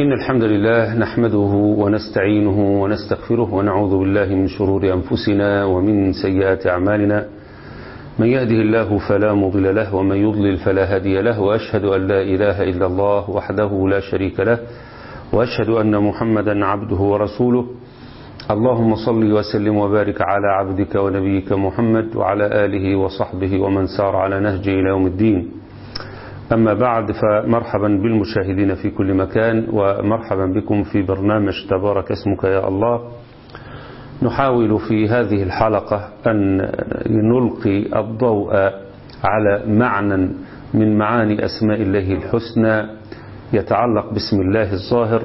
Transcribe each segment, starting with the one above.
إن الحمد لله نحمده ونستعينه ونستغفره ونعوذ بالله من شرور أنفسنا ومن سيئات أعمالنا من يهده الله فلا مضل له ومن يضلل فلا هادي له وأشهد أن لا إله إلا الله وحده لا شريك له وأشهد أن محمدا عبده ورسوله اللهم صل وسلم وبارك على عبدك ونبيك محمد وعلى آله وصحبه ومن سار على نهجه إلى يوم الدين أما بعد فمرحبا بالمشاهدين في كل مكان ومرحبا بكم في برنامج تبارك اسمك يا الله نحاول في هذه الحلقة أن نلقي الضوء على معنى من معاني أسماء الله الحسنى يتعلق باسم الله الظاهر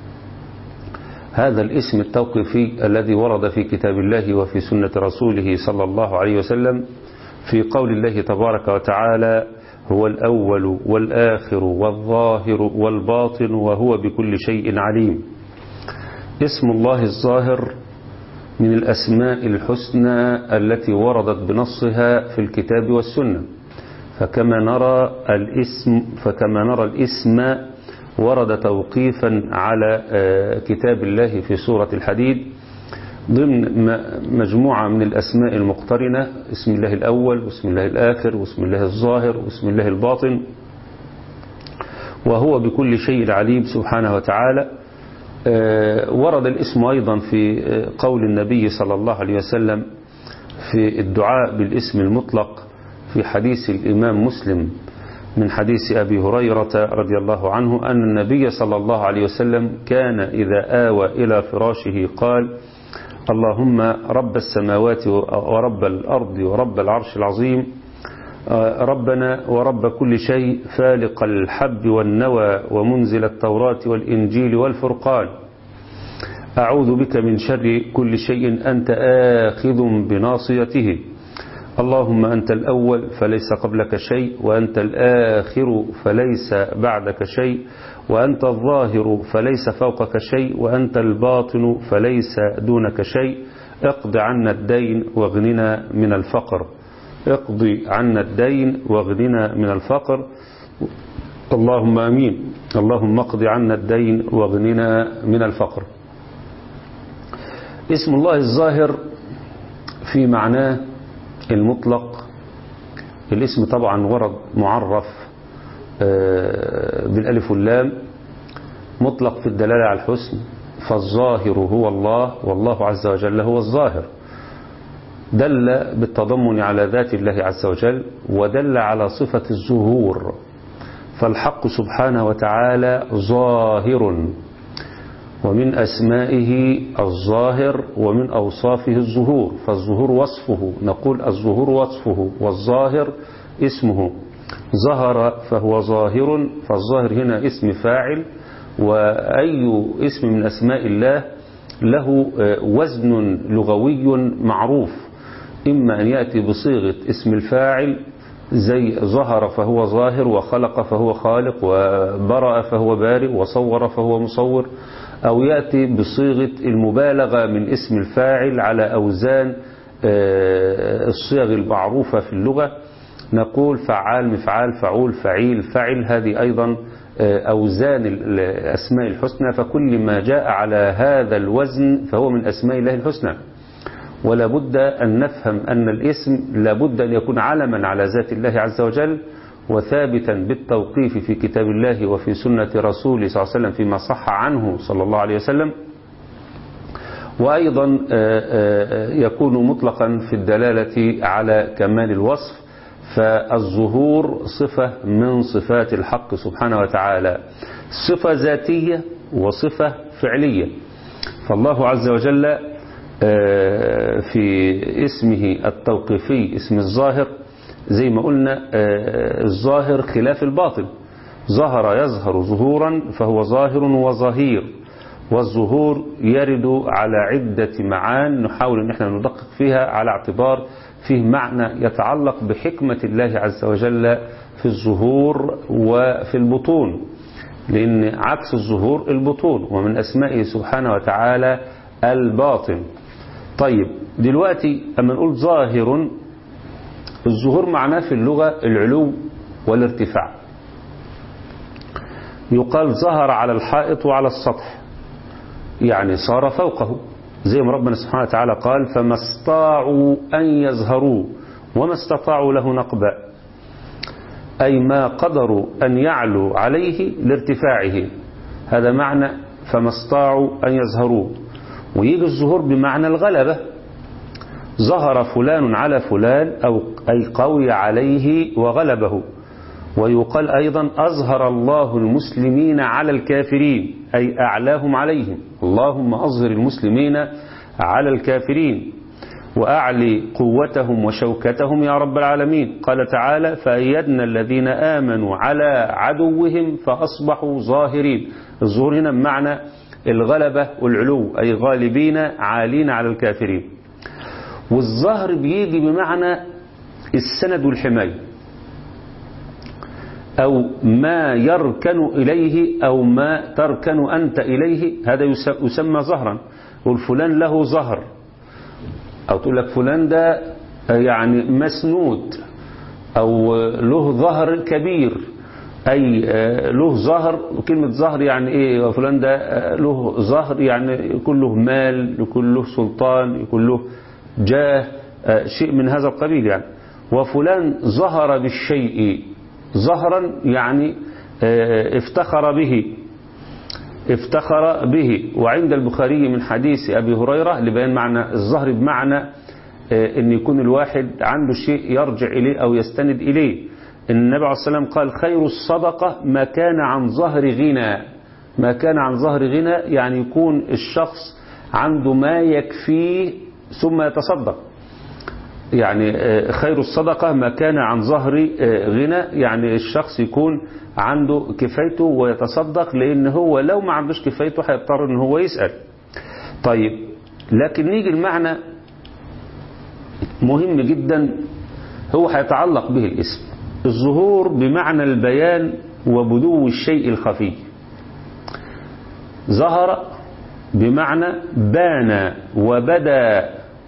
هذا الاسم التوقيفي الذي ورد في كتاب الله وفي سنة رسوله صلى الله عليه وسلم في قول الله تبارك وتعالى هو الأول والآخر والظاهر والباطن وهو بكل شيء عليم اسم الله الظاهر من الأسماء الحسنى التي وردت بنصها في الكتاب والسنة فكما نرى الاسم فكما نرى الاسم ورد توقيفا على كتاب الله في سورة الحديد ضمن مجموعة من الأسماء المقترنة اسم الله الأول واسم الله الآخر واسم الله الظاهر واسم الله الباطن وهو بكل شيء عليم سبحانه وتعالى ورد الاسم أيضا في قول النبي صلى الله عليه وسلم في الدعاء بالاسم المطلق في حديث الإمام مسلم من حديث أبي هريرة رضي الله عنه أن النبي صلى الله عليه وسلم كان إذا آوى إلى فراشه قال اللهم رب السماوات ورب الأرض ورب العرش العظيم ربنا ورب كل شيء فالق الحب والنوى ومنزل التوراة والإنجيل والفرقان أعوذ بك من شر كل شيء أنت آخذ بناصيته اللهم أنت الأول فليس قبلك شيء وأنت الآخر فليس بعدك شيء وأنت الظاهر فليس فوقك شيء وأنت الباطن فليس دونك شيء اقض عنا الدين واغننا من الفقر اقضي عنا الدين واغننا من الفقر اللهم امين اللهم اقض عنا الدين واغننا من الفقر اسم الله الظاهر في معناه المطلق الاسم طبعا ورد معرف بالالف واللام مطلق في الدلالة على الحسن فالظاهر هو الله والله عز وجل هو الظاهر دل بالتضمن على ذات الله عز وجل ودل على صفة الظهور فالحق سبحانه وتعالى ظاهر ومن أسمائه الظاهر ومن أوصافه الظهور فالظهور وصفه نقول الظهور وصفه والظاهر اسمه ظهر فهو ظاهر فالظاهر هنا اسم فاعل وأي اسم من أسماء الله له وزن لغوي معروف إما أن يأتي بصيغة اسم الفاعل زي ظهر فهو ظاهر وخلق فهو خالق وبرأ فهو بارئ وصور فهو مصور أو يأتي بصيغة المبالغة من اسم الفاعل على أوزان الصيغ المعروفة في اللغة نقول فعال مفعال فعول فعيل فعل هذه أيضا أوزان الأسماء الحسنى فكل ما جاء على هذا الوزن فهو من أسماء الله الحسنى ولا بد أن نفهم أن الاسم لا بد أن يكون علما على ذات الله عز وجل وثابتا بالتوقيف في كتاب الله وفي سنة رسوله صلى الله عليه وسلم فيما صح عنه صلى الله عليه وسلم وأيضا يكون مطلقا في الدلالة على كمال الوصف فالظهور صفة من صفات الحق سبحانه وتعالى صفة ذاتية وصفة فعلية فالله عز وجل في اسمه التوقيفي اسم الظاهر زي ما قلنا الظاهر خلاف الباطن ظهر يظهر ظهورا فهو ظاهر وظهير والظهور يرد على عدة معان نحاول ان احنا ندقق فيها على اعتبار فيه معنى يتعلق بحكمة الله عز وجل في الظهور وفي البطون لأن عكس الظهور البطون ومن أسمائه سبحانه وتعالى الباطن طيب دلوقتي أما نقول ظاهر الظهور معناه في اللغة العلو والارتفاع يقال ظهر على الحائط وعلى السطح يعني صار فوقه زي ما ربنا سبحانه وتعالى قال فما استطاعوا أن يظهروا وما استطاعوا له نقبا أي ما قدروا أن يعلوا عليه لارتفاعه هذا معنى فما استطاعوا أن يظهروه ويجي الظهور بمعنى الغلبة ظهر فلان على فلان أو أي قوي عليه وغلبه ويقال أيضا أظهر الله المسلمين على الكافرين أي أعلاهم عليهم اللهم أظهر المسلمين على الكافرين وأعلي قوتهم وشوكتهم يا رب العالمين قال تعالى فأيدنا الذين آمنوا على عدوهم فأصبحوا ظاهرين الظهور هنا بمعنى الغلبة والعلو أي غالبين عالين على الكافرين والظهر بيجي بمعنى السند والحماية أو ما يركن إليه أو ما تركن أنت إليه هذا يسمى ظهرا والفلان له ظهر أو تقول لك فلان ده يعني مسنود أو له ظهر كبير أي له ظهر وكلمة ظهر يعني إيه فلان ده له ظهر يعني يكون له مال يكون له سلطان يكون له جاه شيء من هذا القبيل يعني وفلان ظهر بالشيء ظهرا يعني افتخر به افتخر به وعند البخاري من حديث أبي هريرة لبيان معنى الظهر بمعنى أن يكون الواحد عنده شيء يرجع إليه أو يستند إليه النبي عليه الصلاة والسلام قال خير الصدقة ما كان عن ظهر غنى ما كان عن ظهر غنى يعني يكون الشخص عنده ما يكفيه ثم يتصدق يعني خير الصدقة ما كان عن ظهر غنى يعني الشخص يكون عنده كفايته ويتصدق لأن هو لو ما عندوش كفايته هيضطر ان هو يسأل طيب لكن نيجي المعنى مهم جدا هو هيتعلق به الاسم الظهور بمعنى البيان وبدو الشيء الخفي ظهر بمعنى بان وبدا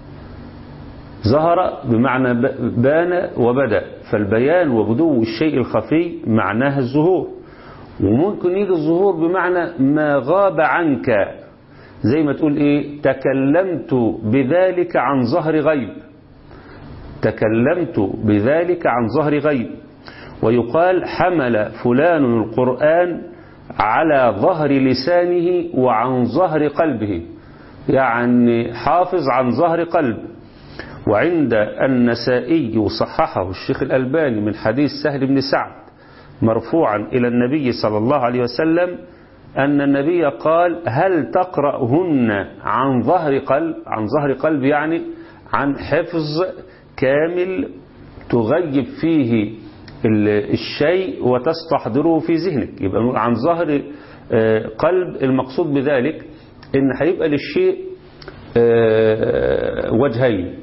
ظهر بمعنى بان وبدا فالبيان وبدو الشيء الخفي معناه الظهور وممكن يجي الظهور بمعنى ما غاب عنك زي ما تقول ايه تكلمت بذلك عن ظهر غيب تكلمت بذلك عن ظهر غيب ويقال حمل فلان القرآن على ظهر لسانه وعن ظهر قلبه يعني حافظ عن ظهر قلب وعند النسائي وصححه الشيخ الألباني من حديث سهل بن سعد مرفوعا إلى النبي صلى الله عليه وسلم أن النبي قال هل تقرأهن عن ظهر قلب عن ظهر قلب يعني عن حفظ كامل تغيب فيه الشيء وتستحضره في ذهنك يبقى عن ظهر قلب المقصود بذلك ان هيبقى للشيء وجهين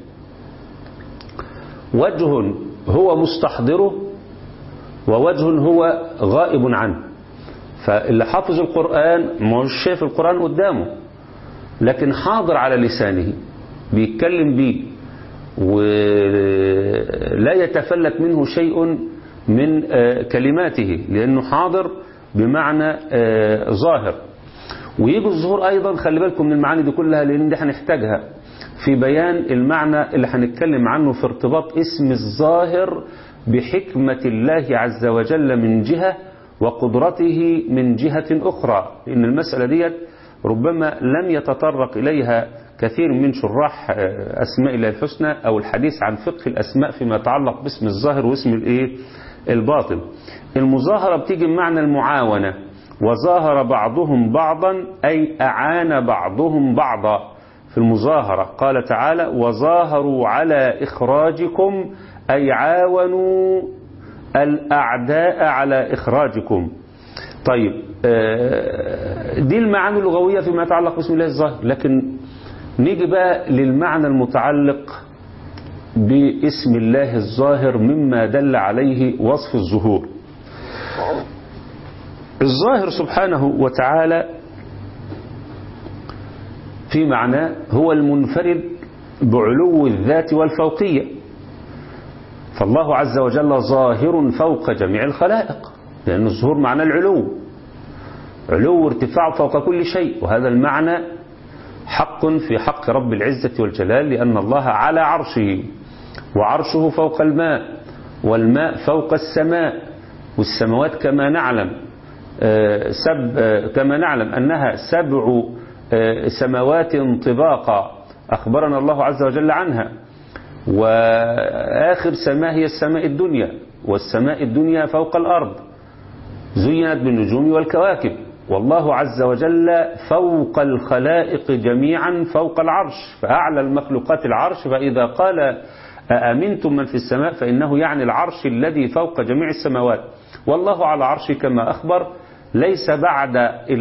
وجه هو مستحضره ووجه هو غائب عنه فاللي حافظ القرآن مش شايف القرآن قدامه لكن حاضر على لسانه بيتكلم بيه ولا يتفلت منه شيء من كلماته لأنه حاضر بمعنى ظاهر ويجي الظهور أيضا خلي بالكم من المعاني دي كلها لأن دي هنحتاجها في بيان المعنى اللي هنتكلم عنه في ارتباط اسم الظاهر بحكمة الله عز وجل من جهة وقدرته من جهة أخرى لأن المسألة ديت ربما لم يتطرق إليها كثير من شراح أسماء الله الحسنى أو الحديث عن فقه الأسماء فيما يتعلق باسم الظاهر واسم الإيه الباطن المظاهرة بتيجي بمعنى المعاونة وظاهر بعضهم بعضا أي أعان بعضهم بعضا في المظاهرة قال تعالى وظاهروا على إخراجكم أي عاونوا الأعداء على إخراجكم طيب دي المعاني اللغوية فيما يتعلق باسم الله الظاهر لكن نيجي بقى للمعنى المتعلق باسم الله الظاهر مما دل عليه وصف الظهور الظاهر سبحانه وتعالى في معناه هو المنفرد بعلو الذات والفوقية فالله عز وجل ظاهر فوق جميع الخلائق لأن الظهور معنى العلو علو ارتفاع فوق كل شيء وهذا المعنى حق في حق رب العزة والجلال لأن الله على عرشه وعرشه فوق الماء والماء فوق السماء والسماوات كما نعلم سب كما نعلم أنها سبع سماوات طباقا أخبرنا الله عز وجل عنها وآخر سماء هي السماء الدنيا والسماء الدنيا فوق الأرض زينت بالنجوم والكواكب والله عز وجل فوق الخلائق جميعا فوق العرش فأعلى المخلوقات العرش فإذا قال أأمنتم من في السماء فإنه يعني العرش الذي فوق جميع السماوات والله على عرش كما أخبر ليس بعد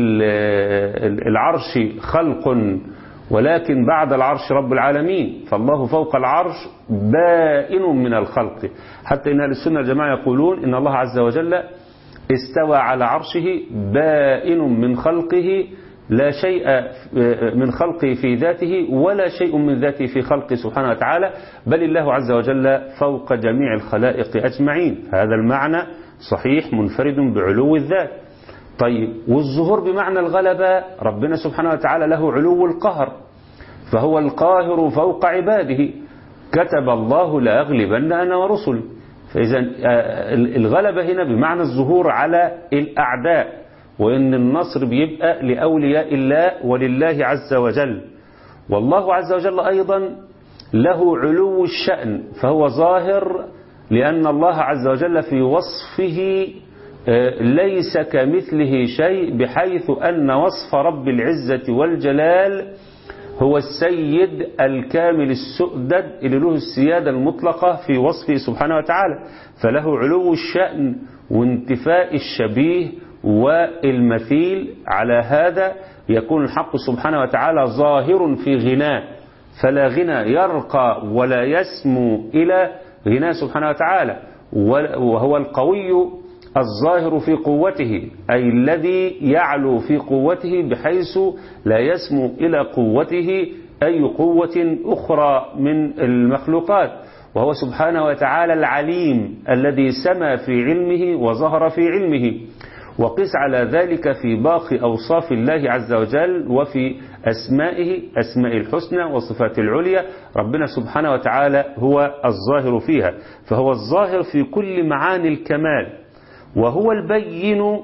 العرش خلق ولكن بعد العرش رب العالمين فالله فوق العرش بائن من الخلق حتى إن أهل السنة الجماعة يقولون إن الله عز وجل استوى على عرشه بائن من خلقه لا شيء من خلقه في ذاته ولا شيء من ذاته في خلقه سبحانه وتعالى بل الله عز وجل فوق جميع الخلائق أجمعين هذا المعنى صحيح منفرد بعلو الذات طيب والظهور بمعنى الغلبة ربنا سبحانه وتعالى له علو القهر فهو القاهر فوق عباده كتب الله لأغلبن أنا ورسلي فإذا الغلبة هنا بمعنى الظهور على الأعداء وإن النصر بيبقى لأولياء الله ولله عز وجل والله عز وجل أيضا له علو الشأن فهو ظاهر لأن الله عز وجل في وصفه ليس كمثله شيء بحيث أن وصف رب العزة والجلال هو السيد الكامل السؤدد اللي له السيادة المطلقة في وصفه سبحانه وتعالى فله علو الشأن وانتفاء الشبيه والمثيل على هذا يكون الحق سبحانه وتعالى ظاهر في غناه فلا غنى يرقى ولا يسمو إلى غناه سبحانه وتعالى وهو القوي الظاهر في قوته أي الذي يعلو في قوته بحيث لا يسمو إلى قوته أي قوة أخرى من المخلوقات وهو سبحانه وتعالى العليم الذي سما في علمه وظهر في علمه وقس على ذلك في باقي أوصاف الله عز وجل وفي أسمائه أسماء الحسنى وصفات العليا ربنا سبحانه وتعالى هو الظاهر فيها فهو الظاهر في كل معاني الكمال وهو البين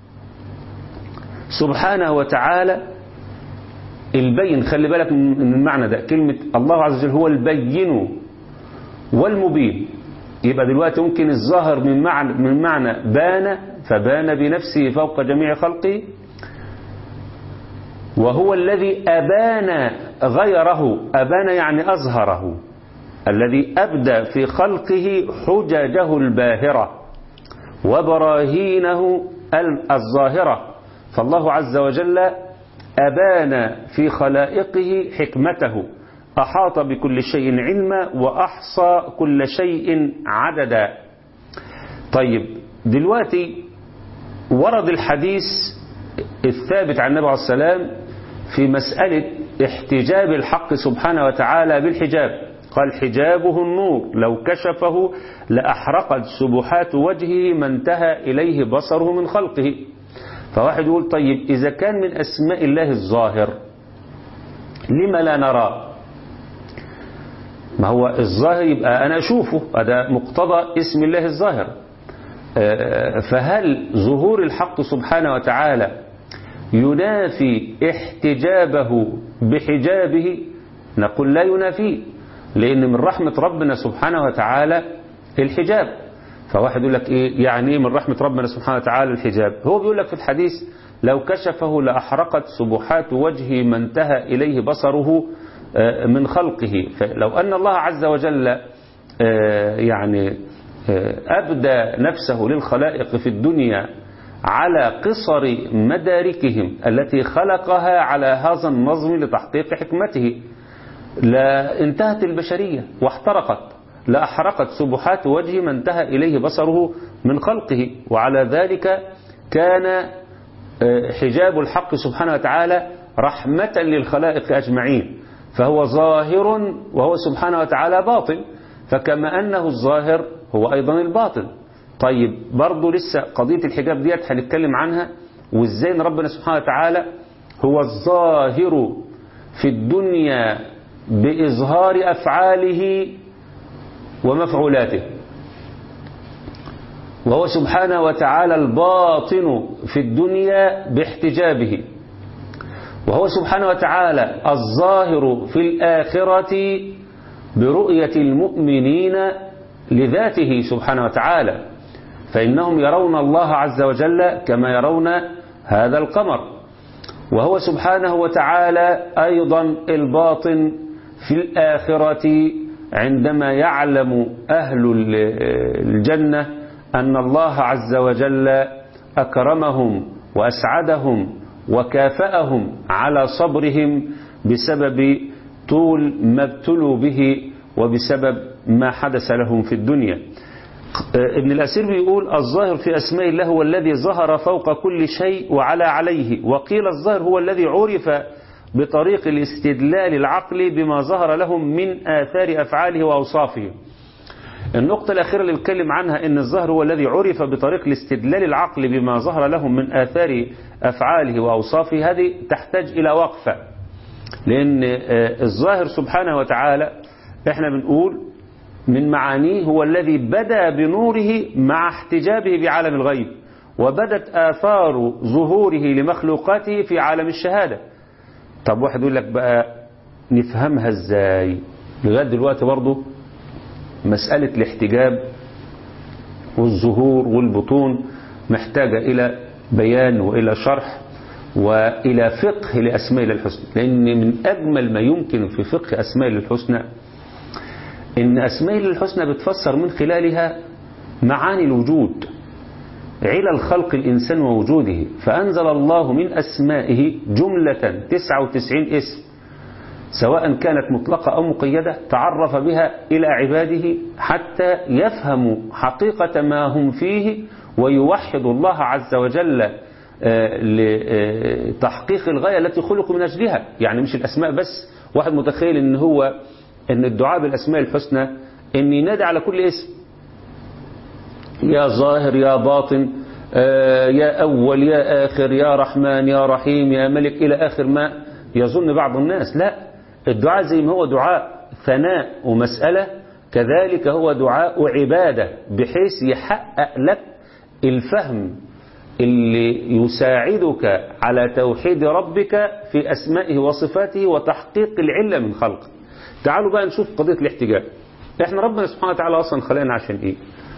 سبحانه وتعالى البين خلي بالك من المعنى ده كلمة الله عز وجل هو البين والمبين يبقى دلوقتي ممكن الظاهر من معنى, من معنى بان فبان بنفسه فوق جميع خلقه وهو الذي أبان غيره أبان يعني أظهره الذي أبدى في خلقه حججه الباهرة وبراهينه الظاهرة فالله عز وجل أبان في خلائقه حكمته أحاط بكل شيء علما وأحصى كل شيء عددا طيب دلوقتي ورد الحديث الثابت عن النبي عليه السلام في مسألة احتجاب الحق سبحانه وتعالى بالحجاب قال حجابه النور لو كشفه لأحرقت سبحات وجهه ما انتهى إليه بصره من خلقه فواحد يقول طيب إذا كان من أسماء الله الظاهر لما لا نرى ما هو الظاهر يبقى أنا أشوفه هذا مقتضى اسم الله الظاهر فهل ظهور الحق سبحانه وتعالى ينافي احتجابه بحجابه نقول لا ينافيه لأن من رحمة ربنا سبحانه وتعالى الحجاب فواحد يقول لك إيه يعني إيه من رحمة ربنا سبحانه وتعالى الحجاب هو بيقول لك في الحديث لو كشفه لأحرقت سبحات وجهه ما انتهى إليه بصره من خلقه فلو أن الله عز وجل يعني أبدى نفسه للخلائق في الدنيا على قصر مداركهم التي خلقها على هذا النظم لتحقيق حكمته لانتهت البشرية واحترقت لأحرقت سبحات وجه ما انتهى إليه بصره من خلقه وعلى ذلك كان حجاب الحق سبحانه وتعالى رحمة للخلائق أجمعين فهو ظاهر وهو سبحانه وتعالى باطن فكما أنه الظاهر هو أيضا الباطن طيب برضو لسه قضية الحجاب ديت هنتكلم عنها وازاي ان ربنا سبحانه وتعالى هو الظاهر في الدنيا بإظهار أفعاله ومفعولاته وهو سبحانه وتعالى الباطن في الدنيا باحتجابه وهو سبحانه وتعالى الظاهر في الآخرة برؤية المؤمنين لذاته سبحانه وتعالى فإنهم يرون الله عز وجل كما يرون هذا القمر وهو سبحانه وتعالى أيضا الباطن في الآخرة عندما يعلم أهل الجنة أن الله عز وجل أكرمهم وأسعدهم وكافأهم على صبرهم بسبب طول ما ابتلوا به وبسبب ما حدث لهم في الدنيا ابن الأسير بيقول الظاهر في أسماء الله هو الذي ظهر فوق كل شيء وعلى عليه وقيل الظاهر هو الذي عرف بطريق الاستدلال العقلي بما ظهر لهم من آثار أفعاله وأوصافه النقطة الأخيرة اللي بتكلم عنها أن الظاهر هو الذي عرف بطريق الاستدلال العقلي بما ظهر لهم من آثار أفعاله وأوصافه هذه تحتاج إلى وقفة لأن الظاهر سبحانه وتعالى احنا بنقول من معانيه هو الذي بدا بنوره مع احتجابه بعالم الغيب وبدت آثار ظهوره لمخلوقاته في عالم الشهادة طب واحد يقول لك بقى نفهمها ازاي لغاية دلوقتي برضه مسألة الاحتجاب والظهور والبطون محتاجة إلى بيان وإلى شرح وإلى فقه لأسماء الله الحسنى لأن من أجمل ما يمكن في فقه أسماء الله الحسنى إن أسماء الله الحسنى بتفسر من خلالها معاني الوجود علل خلق الإنسان ووجوده فأنزل الله من أسمائه جملة 99 اسم سواء كانت مطلقة أو مقيدة تعرف بها إلى عباده حتى يفهموا حقيقة ما هم فيه ويوحدوا الله عز وجل لتحقيق الغاية التي خلقوا من أجلها يعني مش الأسماء بس واحد متخيل ان هو ان الدعاء بالأسماء الحسنى ان ينادي على كل اسم يا ظاهر يا باطن يا أول يا آخر يا رحمن يا رحيم يا ملك إلى آخر ما يظن بعض الناس لا الدعاء زي ما هو دعاء ثناء ومسألة كذلك هو دعاء عبادة بحيث يحقق لك الفهم اللي يساعدك على توحيد ربك في أسمائه وصفاته وتحقيق العلة من خلقه تعالوا بقى نشوف قضية الاحتجاج احنا ربنا سبحانه وتعالى أصلا خلقنا عشان ايه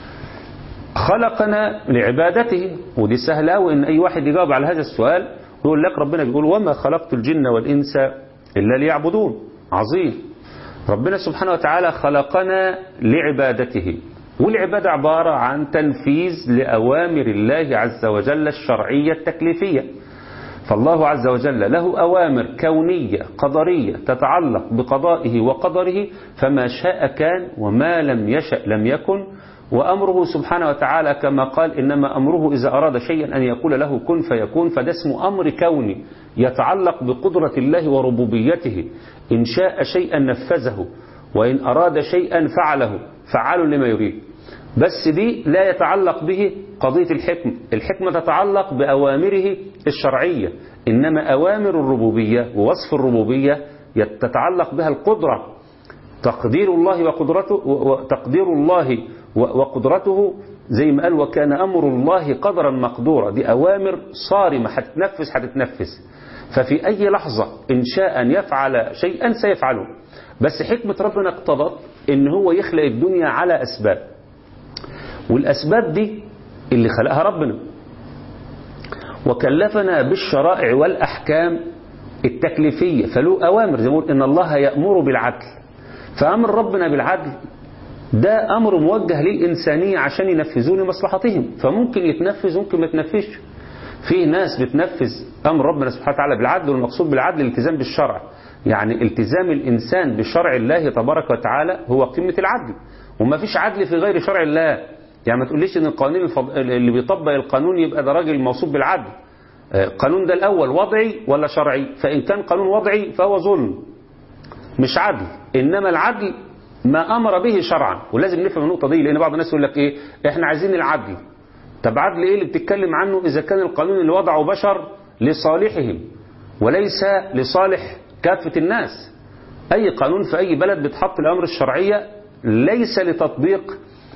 خلقنا لعبادته ودي سهلة وإن أي واحد يجاوب على هذا السؤال يقول لك ربنا بيقول وما خلقت الجن والإنس إلا ليعبدون عظيم ربنا سبحانه وتعالى خلقنا لعبادته والعبادة عبارة عن تنفيذ لأوامر الله عز وجل الشرعية التكليفية فالله عز وجل له أوامر كونية قدرية تتعلق بقضائه وقدره فما شاء كان وما لم يشأ لم يكن وأمره سبحانه وتعالى كما قال إنما أمره إذا أراد شيئا أن يقول له كن فيكون فده اسمه أمر كوني يتعلق بقدرة الله وربوبيته إن شاء شيئا نفذه وإن أراد شيئا فعله فعال لما يريد بس دي لا يتعلق به قضية الحكم الحكمة تتعلق بأوامره الشرعية إنما أوامر الربوبية ووصف الربوبية تتعلق بها القدرة تقدير الله وقدرته وتقدير الله وقدرته زي ما قال وكان أمر الله قدرا مقدورا دي أوامر صارمة هتتنفذ هتتنفذ ففي أي لحظة إن شاء أن يفعل شيئا سيفعله بس حكمة ربنا اقتضت إن هو يخلق الدنيا على أسباب والأسباب دي اللي خلقها ربنا وكلفنا بالشرائع والأحكام التكليفية فله أوامر زي ما إن الله يأمر بالعدل فأمر ربنا بالعدل ده أمر موجه للإنسانية عشان ينفذوه لمصلحتهم فممكن يتنفذ ممكن ما يتنفذش في ناس بتنفذ أمر ربنا سبحانه وتعالى بالعدل والمقصود بالعدل الالتزام بالشرع يعني التزام الإنسان بشرع الله تبارك وتعالى هو قمة العدل وما فيش عدل في غير شرع الله يعني ما تقوليش ان القانون الفض... اللي بيطبق القانون يبقى ده راجل موصوف بالعدل القانون ده الأول وضعي ولا شرعي فإن كان قانون وضعي فهو ظلم مش عدل إنما العدل ما أمر به شرعا ولازم نفهم النقطة دي لأن بعض الناس يقول لك إيه إحنا عايزين العدل طب عدل ايه اللي بتتكلم عنه اذا كان القانون اللي وضعه بشر لصالحهم وليس لصالح كافة الناس اي قانون في اي بلد بتحط الامر الشرعية ليس لتطبيق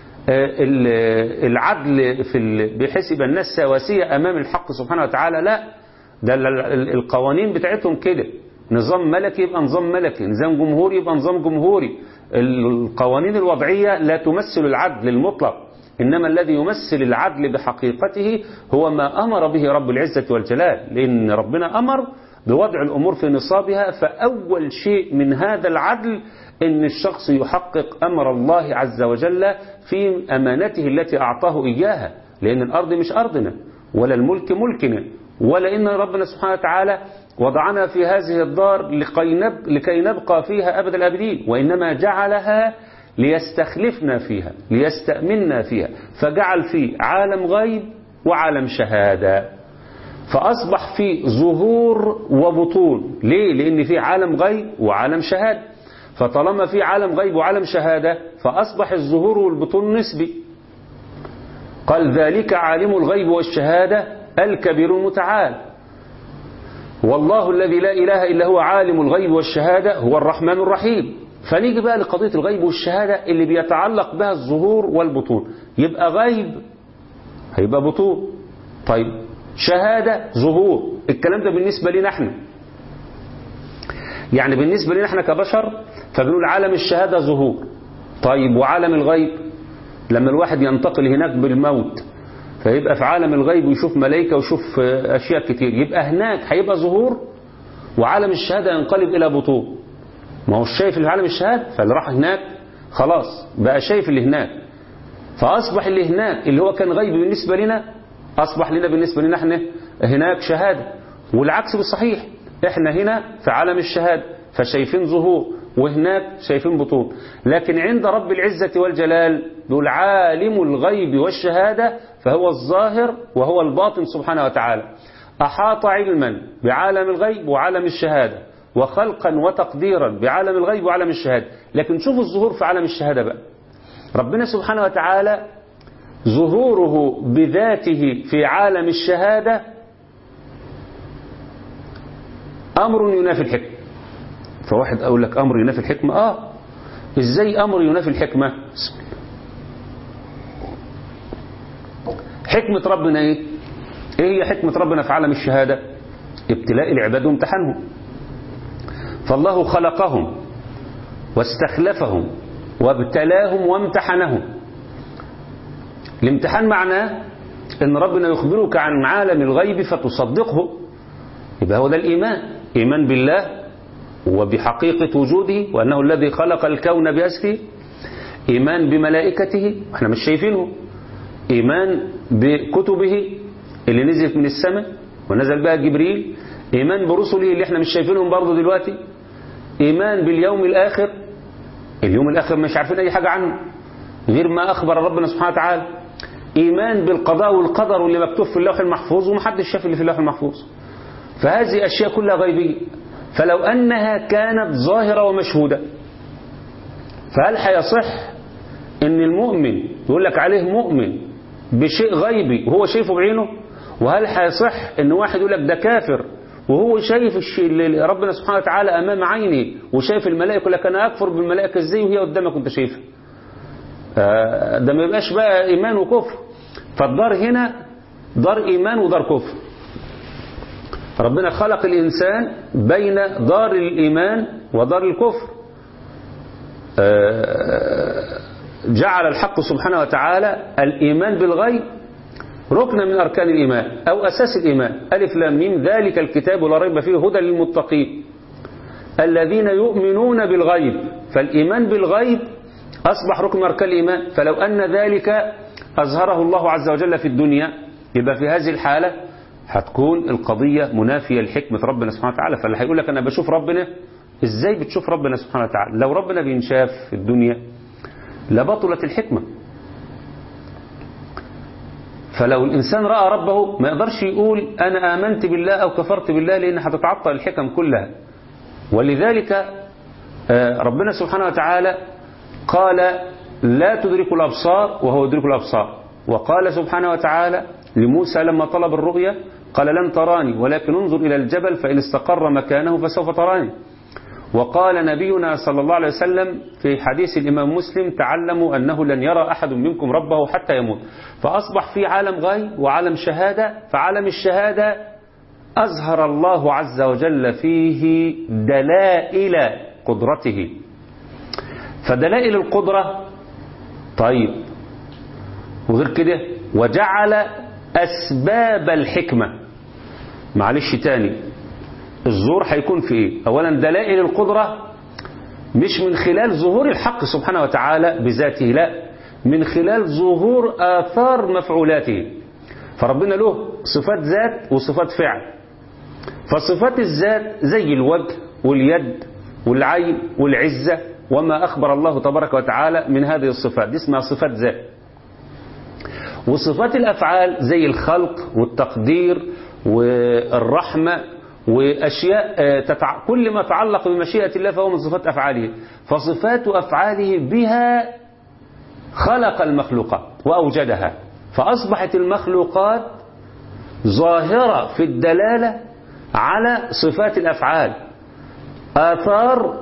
العدل في بحيث يبقى الناس سواسية امام الحق سبحانه وتعالى لا ده القوانين بتاعتهم كده نظام ملكي يبقى نظام ملكي نظام جمهوري يبقى نظام جمهوري القوانين الوضعية لا تمثل العدل المطلق إنما الذي يمثل العدل بحقيقته هو ما أمر به رب العزة والجلال لأن ربنا أمر بوضع الأمور في نصابها فأول شيء من هذا العدل إن الشخص يحقق أمر الله عز وجل في أمانته التي أعطاه إياها لأن الأرض مش أرضنا ولا الملك ملكنا ولا إن ربنا سبحانه وتعالى وضعنا في هذه الدار لكي, نب لكي نبقى فيها أبد الأبدين وإنما جعلها ليستخلفنا فيها ليستأمننا فيها فجعل في عالم غيب وعالم شهادة فأصبح في ظهور وبطون ليه؟ لأن في عالم غيب وعالم شهادة فطالما في عالم غيب وعالم شهادة فأصبح الظهور والبطون نسبي قال ذلك عالم الغيب والشهادة الكبير المتعال والله الذي لا إله إلا هو عالم الغيب والشهادة هو الرحمن الرحيم فنيجي بقى لقضية الغيب والشهادة اللي بيتعلق بها الظهور والبطون يبقى غيب هيبقى بطون طيب شهادة ظهور الكلام ده بالنسبة لنا احنا يعني بالنسبة لنا احنا كبشر فبنقول عالم الشهادة ظهور طيب وعالم الغيب لما الواحد ينتقل هناك بالموت فيبقى في عالم الغيب ويشوف ملائكة ويشوف أشياء كتير يبقى هناك هيبقى ظهور وعالم الشهادة ينقلب إلى بطون ما هو شايف اللي في عالم الشهادة فاللي راح هناك خلاص بقى شايف اللي هناك فأصبح اللي هناك اللي هو كان غيب بالنسبة لنا أصبح لنا بالنسبة لنا احنا هناك شهادة والعكس بالصحيح احنا هنا في عالم الشهادة فشايفين ظهور وهناك شايفين بطون لكن عند رب العزة والجلال دول عالم الغيب والشهادة فهو الظاهر وهو الباطن سبحانه وتعالى أحاط علما بعالم الغيب وعالم الشهادة وخلقا وتقديرا بعالم الغيب وعالم الشهادة لكن شوفوا الظهور في عالم الشهادة بقى ربنا سبحانه وتعالى ظهوره بذاته في عالم الشهادة أمر ينافي الحكمة فواحد أقول لك أمر ينافي الحكمة آه إزاي أمر ينافي الحكمة بسم الله حكمة ربنا إيه إيه هي حكمة ربنا في عالم الشهادة ابتلاء العباد وامتحانهم فالله خلقهم واستخلفهم وابتلاهم وامتحنهم الامتحان معناه ان ربنا يخبرك عن عالم الغيب فتصدقه يبقى هو ده الإيمان إيمان بالله وبحقيقة وجوده وأنه الذي خلق الكون بأسره إيمان بملائكته احنا مش شايفينه إيمان بكتبه اللي نزلت من السماء ونزل بها جبريل إيمان برسله اللي احنا مش شايفينهم برضه دلوقتي إيمان باليوم الآخر اليوم الآخر مش عارفين أي حاجة عنه غير ما أخبر ربنا سبحانه وتعالى إيمان بالقضاء والقدر واللي مكتوب في اللوح المحفوظ ومحدش شاف اللي في اللوح المحفوظ فهذه أشياء كلها غيبية فلو أنها كانت ظاهرة ومشهودة فهل هيصح ان المؤمن يقول لك عليه مؤمن بشيء غيبي وهو شايفه بعينه وهل هيصح ان واحد يقول لك ده كافر وهو شايف الشيء اللي ربنا سبحانه وتعالى امام عينه وشايف الملائكه يقول لك انا اكفر بالملائكه ازاي وهي قدامك وانت شايفها ده ما يبقاش بقى ايمان وكفر فالدار هنا دار ايمان ودار كفر ربنا خلق الإنسان بين دار الإيمان ودار الكفر جعل الحق سبحانه وتعالى الإيمان بالغيب ركنا من أركان الإيمان أو أساس الإيمان ألف لام ميم ذلك الكتاب لا ريب فيه هدى للمتقين الذين يؤمنون بالغيب فالإيمان بالغيب أصبح ركن من أركان الإيمان فلو أن ذلك أظهره الله عز وجل في الدنيا يبقى في هذه الحالة هتكون القضية منافية لحكمة ربنا سبحانه وتعالى فاللي هيقول لك أنا بشوف ربنا إزاي بتشوف ربنا سبحانه وتعالى لو ربنا بينشاف في الدنيا لبطلت الحكمة فلو الإنسان رأى ربه ما يقدرش يقول أنا آمنت بالله أو كفرت بالله لأن هتتعطل الحكم كلها ولذلك ربنا سبحانه وتعالى قال لا تدرك الأبصار وهو يدرك الأبصار وقال سبحانه وتعالى لموسى لما طلب الرؤيا قال لن تراني ولكن انظر إلى الجبل فإن استقر مكانه فسوف تراني وقال نبينا صلى الله عليه وسلم في حديث الإمام مسلم تعلموا أنه لن يرى أحد منكم ربه حتى يموت فأصبح في عالم غيب وعالم شهادة فعالم الشهادة أظهر الله عز وجل فيه دلائل قدرته فدلائل القدرة طيب وغير كده وجعل أسباب الحكمة معلش تاني الزور هيكون في ايه اولا دلائل القدرة مش من خلال ظهور الحق سبحانه وتعالى بذاته لا من خلال ظهور آثار مفعولاته فربنا له صفات ذات وصفات فعل فصفات الذات زي الوجه واليد والعين والعزة وما أخبر الله تبارك وتعالى من هذه الصفات دي اسمها صفات ذات وصفات الأفعال زي الخلق والتقدير والرحمة وأشياء تتع... كل ما تعلق بمشيئة الله فهو من صفات أفعاله فصفات أفعاله بها خلق المخلوقات وأوجدها فأصبحت المخلوقات ظاهرة في الدلالة على صفات الأفعال آثار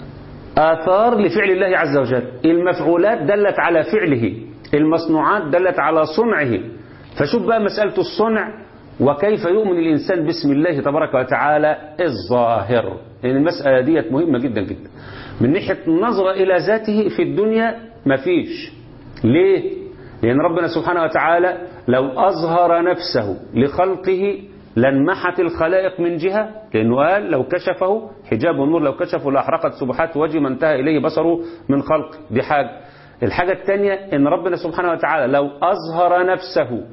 آثار لفعل الله عز وجل المفعولات دلت على فعله المصنوعات دلت على صنعه فشوف بقى مسألة الصنع وكيف يؤمن الإنسان باسم الله تبارك وتعالى الظاهر لأن المسألة ديت مهمة جدا جدا من ناحية النظرة إلى ذاته في الدنيا مفيش ليه؟ لأن ربنا سبحانه وتعالى لو أظهر نفسه لخلقه لانمحت الخلائق من جهة لأنه قال لو كشفه حجاب النور لو كشفه لأحرقت سبحات وجه من انتهى إليه بصره من خلق دي حاجة الحاجة الثانية أن ربنا سبحانه وتعالى لو أظهر نفسه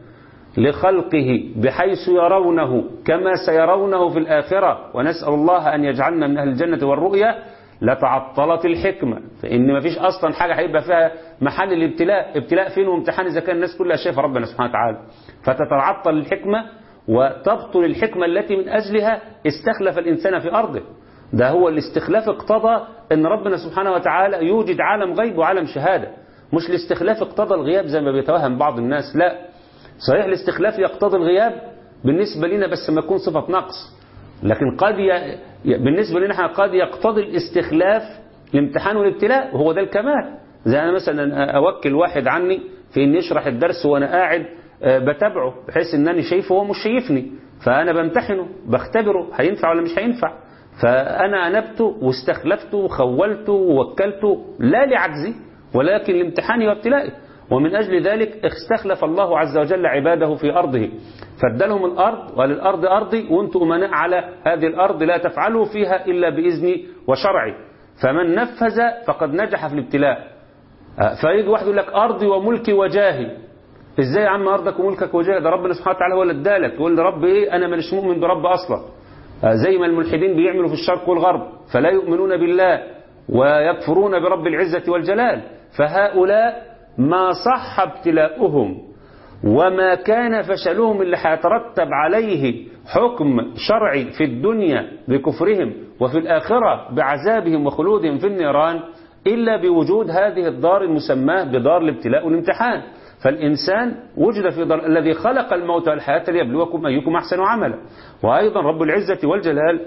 لخلقه بحيث يرونه كما سيرونه في الآخرة ونسأل الله أن يجعلنا من أهل الجنة والرؤية لتعطلت الحكمة فإن ما فيش أصلا حاجة هيبقى فيها محل الابتلاء ابتلاء فين وامتحان إذا كان الناس كلها شايفة ربنا سبحانه وتعالى فتتعطل الحكمة وتبطل الحكمة التي من أجلها استخلف الإنسان في أرضه ده هو الاستخلاف اقتضى أن ربنا سبحانه وتعالى يوجد عالم غيب وعالم شهادة مش الاستخلاف اقتضى الغياب زي ما بيتوهم بعض الناس لا صحيح الاستخلاف يقتضي الغياب بالنسبة لنا بس ما يكون صفة نقص لكن قد ي... بالنسبة لنا قد يقتضي الاستخلاف الامتحان والابتلاء وهو ده الكمال زي أنا مثلا أوكل واحد عني في أن يشرح الدرس وأنا قاعد بتابعه بحيث أن أنا شايفه وهو مش شايفني فأنا بمتحنه بختبره هينفع ولا مش هينفع فأنا أنبته واستخلفته وخولته ووكلته لا لعجزي ولكن لامتحاني وابتلائي ومن أجل ذلك استخلف الله عز وجل عباده في أرضه فادلهم الأرض وللأرض أرضي وانتم أمناء على هذه الأرض لا تفعلوا فيها إلا بإذني وشرعي فمن نفذ فقد نجح في الابتلاء فيجي واحد يقول لك أرضي وملكي وجاهي ازاي يا عم أرضك وملكك وجاهي ده ربنا سبحانه وتعالى هو اللي ادالك يقول لي رب ايه أنا مش مؤمن برب أصلا زي ما الملحدين بيعملوا في الشرق والغرب فلا يؤمنون بالله ويكفرون برب العزة والجلال فهؤلاء ما صح ابتلاؤهم وما كان فشلهم اللي هيترتب عليه حكم شرعي في الدنيا بكفرهم وفي الآخرة بعذابهم وخلودهم في النيران إلا بوجود هذه الدار المسماة بدار الابتلاء والامتحان فالإنسان وجد في دار الذي خلق الموت والحياة ليبلوكم أيكم أحسن عملا وأيضا رب العزة والجلال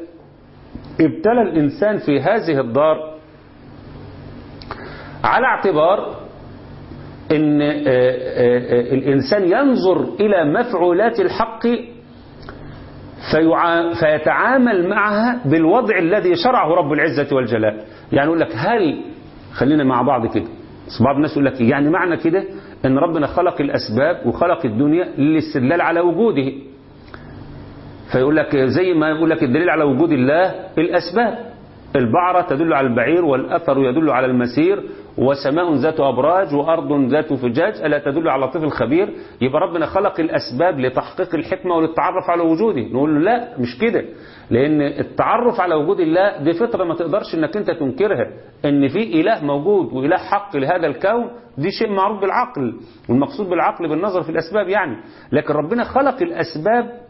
ابتلى الإنسان في هذه الدار على اعتبار ان الانسان ينظر الى مفعولات الحق فيتعامل معها بالوضع الذي شرعه رب العزة والجلال يعني يقول لك هل خلينا مع بعض كده بعض الناس يقول لك يعني معنى كده ان ربنا خلق الاسباب وخلق الدنيا للاستدلال على وجوده فيقول لك زي ما يقول لك الدليل على وجود الله الاسباب البعرة تدل على البعير والأثر يدل على المسير وسماء ذات أبراج وأرض ذات فجاج ألا تدل على لطيف الخبير يبقى ربنا خلق الأسباب لتحقيق الحكمة وللتعرف على وجوده نقول له لا مش كده لأن التعرف على وجود الله دي فطرة ما تقدرش انك انت تنكرها ان في إله موجود وإله حق لهذا الكون دي شيء معروف بالعقل والمقصود بالعقل بالنظر في الأسباب يعني لكن ربنا خلق الأسباب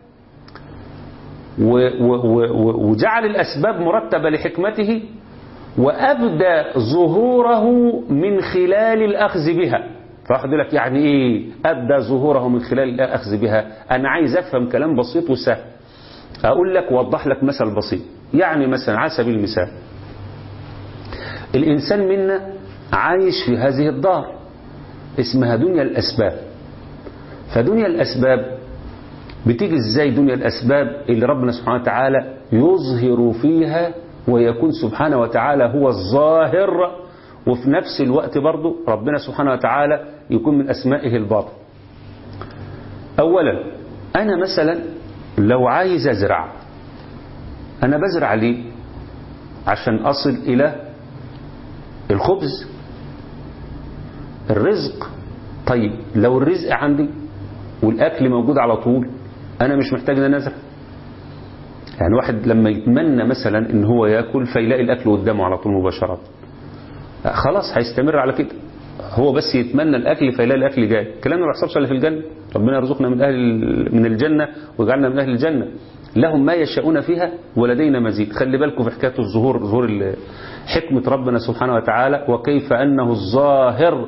وجعل الأسباب مرتبة لحكمته وأبدى ظهوره من خلال الأخذ بها فواحد يقول لك يعني ايه ابدى ظهوره من خلال الاخذ بها انا عايز افهم كلام بسيط وسهل اقول لك وضح لك مثل بسيط يعني مثلا على سبيل المثال الانسان منا عايش في هذه الدار اسمها دنيا الاسباب فدنيا الاسباب بتيجي ازاي دنيا الاسباب اللي ربنا سبحانه وتعالى يظهر فيها ويكون سبحانه وتعالى هو الظاهر وفي نفس الوقت برضه ربنا سبحانه وتعالى يكون من أسمائه الباطن أولا أنا مثلا لو عايز أزرع أنا بزرع ليه عشان أصل إلى الخبز الرزق طيب لو الرزق عندي والأكل موجود على طول أنا مش محتاج أن أزرع يعني واحد لما يتمنى مثلا ان هو ياكل فيلاقي الاكل قدامه على طول مباشره خلاص هيستمر على كده هو بس يتمنى الاكل فيلاقي الاكل جاي الكلام ما بيحصلش الا في الجنه ربنا يرزقنا من اهل من الجنه ويجعلنا من اهل الجنه لهم ما يشاءون فيها ولدينا مزيد خلي بالكم في حكايه الظهور ظهور حكمه ربنا سبحانه وتعالى وكيف انه الظاهر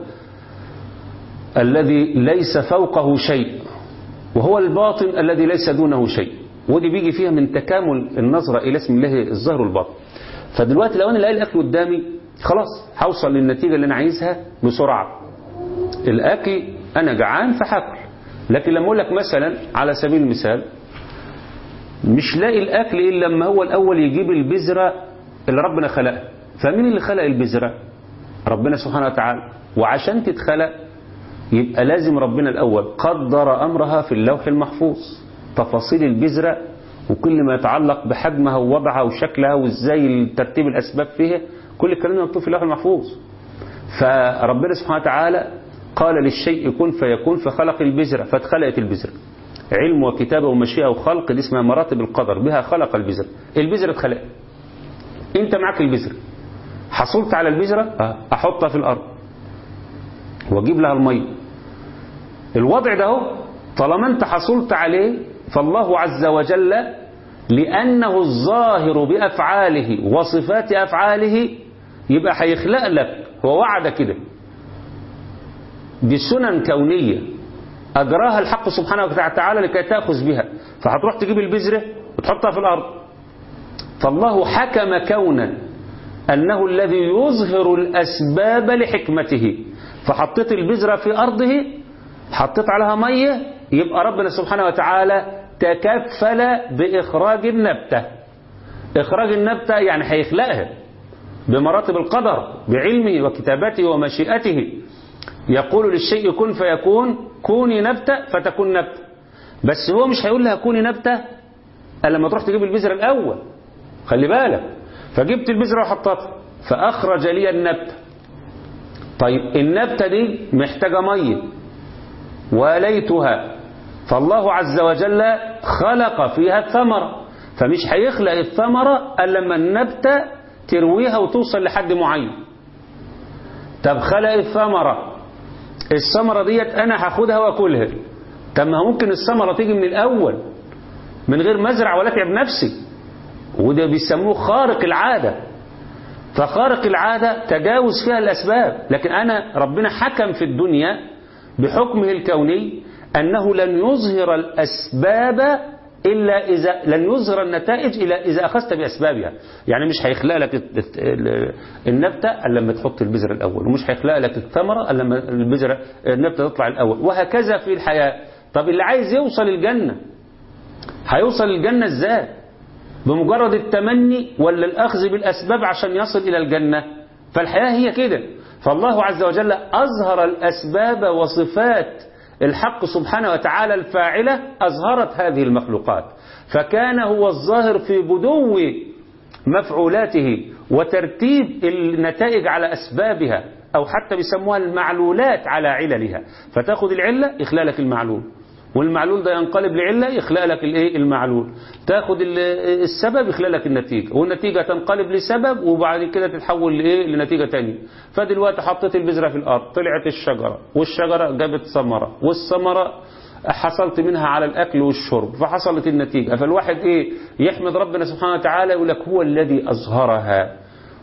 الذي ليس فوقه شيء وهو الباطن الذي ليس دونه شيء ودي بيجي فيها من تكامل النظرة إلى اسم الله الظاهر والباطن فدلوقتي لو أنا لاقي الأكل قدامي خلاص هوصل للنتيجة اللي أنا عايزها بسرعة الأكل أنا جعان فهاكل لكن لما أقول لك مثلا على سبيل المثال مش لاقي الأكل إلا لما هو الأول يجيب البذرة اللي ربنا خلقها فمين اللي خلق البذرة ربنا سبحانه وتعالى وعشان تتخلق يبقى لازم ربنا الأول قدر أمرها في اللوح المحفوظ تفاصيل البذرة وكل ما يتعلق بحجمها ووضعها وشكلها وازاي ترتيب الأسباب فيها كل الكلام ده مكتوب في اللوح المحفوظ فربنا سبحانه وتعالى قال للشيء كن فيكون فخلق البذرة فاتخلقت البذرة علم وكتابة ومشيئة وخلق دي اسمها مراتب القدر بها خلق البذرة البذرة اتخلقت انت معك البذرة حصلت على البذرة احطها في الارض واجيب لها المية الوضع ده هو طالما انت حصلت عليه فالله عز وجل لأنه الظاهر بأفعاله وصفات أفعاله يبقى هيخلق لك هو وعد كده دي سنن كونية أجراها الحق سبحانه وتعالى لكي تأخذ بها فهتروح تجيب البذرة وتحطها في الأرض فالله حكم كونا أنه الذي يظهر الأسباب لحكمته فحطيت البذرة في أرضه حطيت عليها مية يبقى ربنا سبحانه وتعالى تكفل بإخراج النبتة إخراج النبتة يعني هيخلقها بمراتب القدر بعلمه وكتابته ومشيئته يقول للشيء كن فيكون كوني نبتة فتكون نبتة بس هو مش هيقول لها كوني نبتة الا لما تروح تجيب البذرة الأول خلي بالك فجبت البذرة وحطتها فأخرج لي النبتة طيب النبتة دي محتاجة مية وليتها فالله عز وجل خلق فيها الثمرة فمش هيخلق الثمرة الا لما النبتة ترويها وتوصل لحد معين طب خلق الثمرة الثمرة ديت انا هاخدها واكلها طب ما ممكن الثمرة تيجي من الاول من غير ما ازرع ولا اتعب نفسي وده بيسموه خارق العادة فخارق العادة تجاوز فيها الأسباب لكن أنا ربنا حكم في الدنيا بحكمه الكوني أنه لن يظهر الأسباب إلا إذا لن يظهر النتائج إلا إذا أخذت بأسبابها يعني مش هيخلق لك النبتة إلا لما تحط البذرة الأول ومش هيخلق لك الثمرة إلا لما البذرة النبتة تطلع الأول وهكذا في الحياة طب اللي عايز يوصل الجنة هيوصل الجنة إزاي بمجرد التمني ولا الأخذ بالأسباب عشان يصل إلى الجنة فالحياة هي كده فالله عز وجل أظهر الأسباب وصفات الحق سبحانه وتعالى الفاعلة أظهرت هذه المخلوقات فكان هو الظاهر في بدو مفعولاته وترتيب النتائج على أسبابها أو حتى بيسموها المعلولات على عللها فتاخذ العلة يخلق لك المعلول والمعلول ده ينقلب لعلة يخلق لك الايه المعلول تاخد السبب يخلق لك النتيجة والنتيجة تنقلب لسبب وبعد كده تتحول لايه لنتيجة تانية فدلوقتي حطيت البذرة في الارض طلعت الشجرة والشجرة جابت ثمرة والثمرة حصلت منها على الاكل والشرب فحصلت النتيجة فالواحد ايه يحمد ربنا سبحانه وتعالى يقول لك هو الذي اظهرها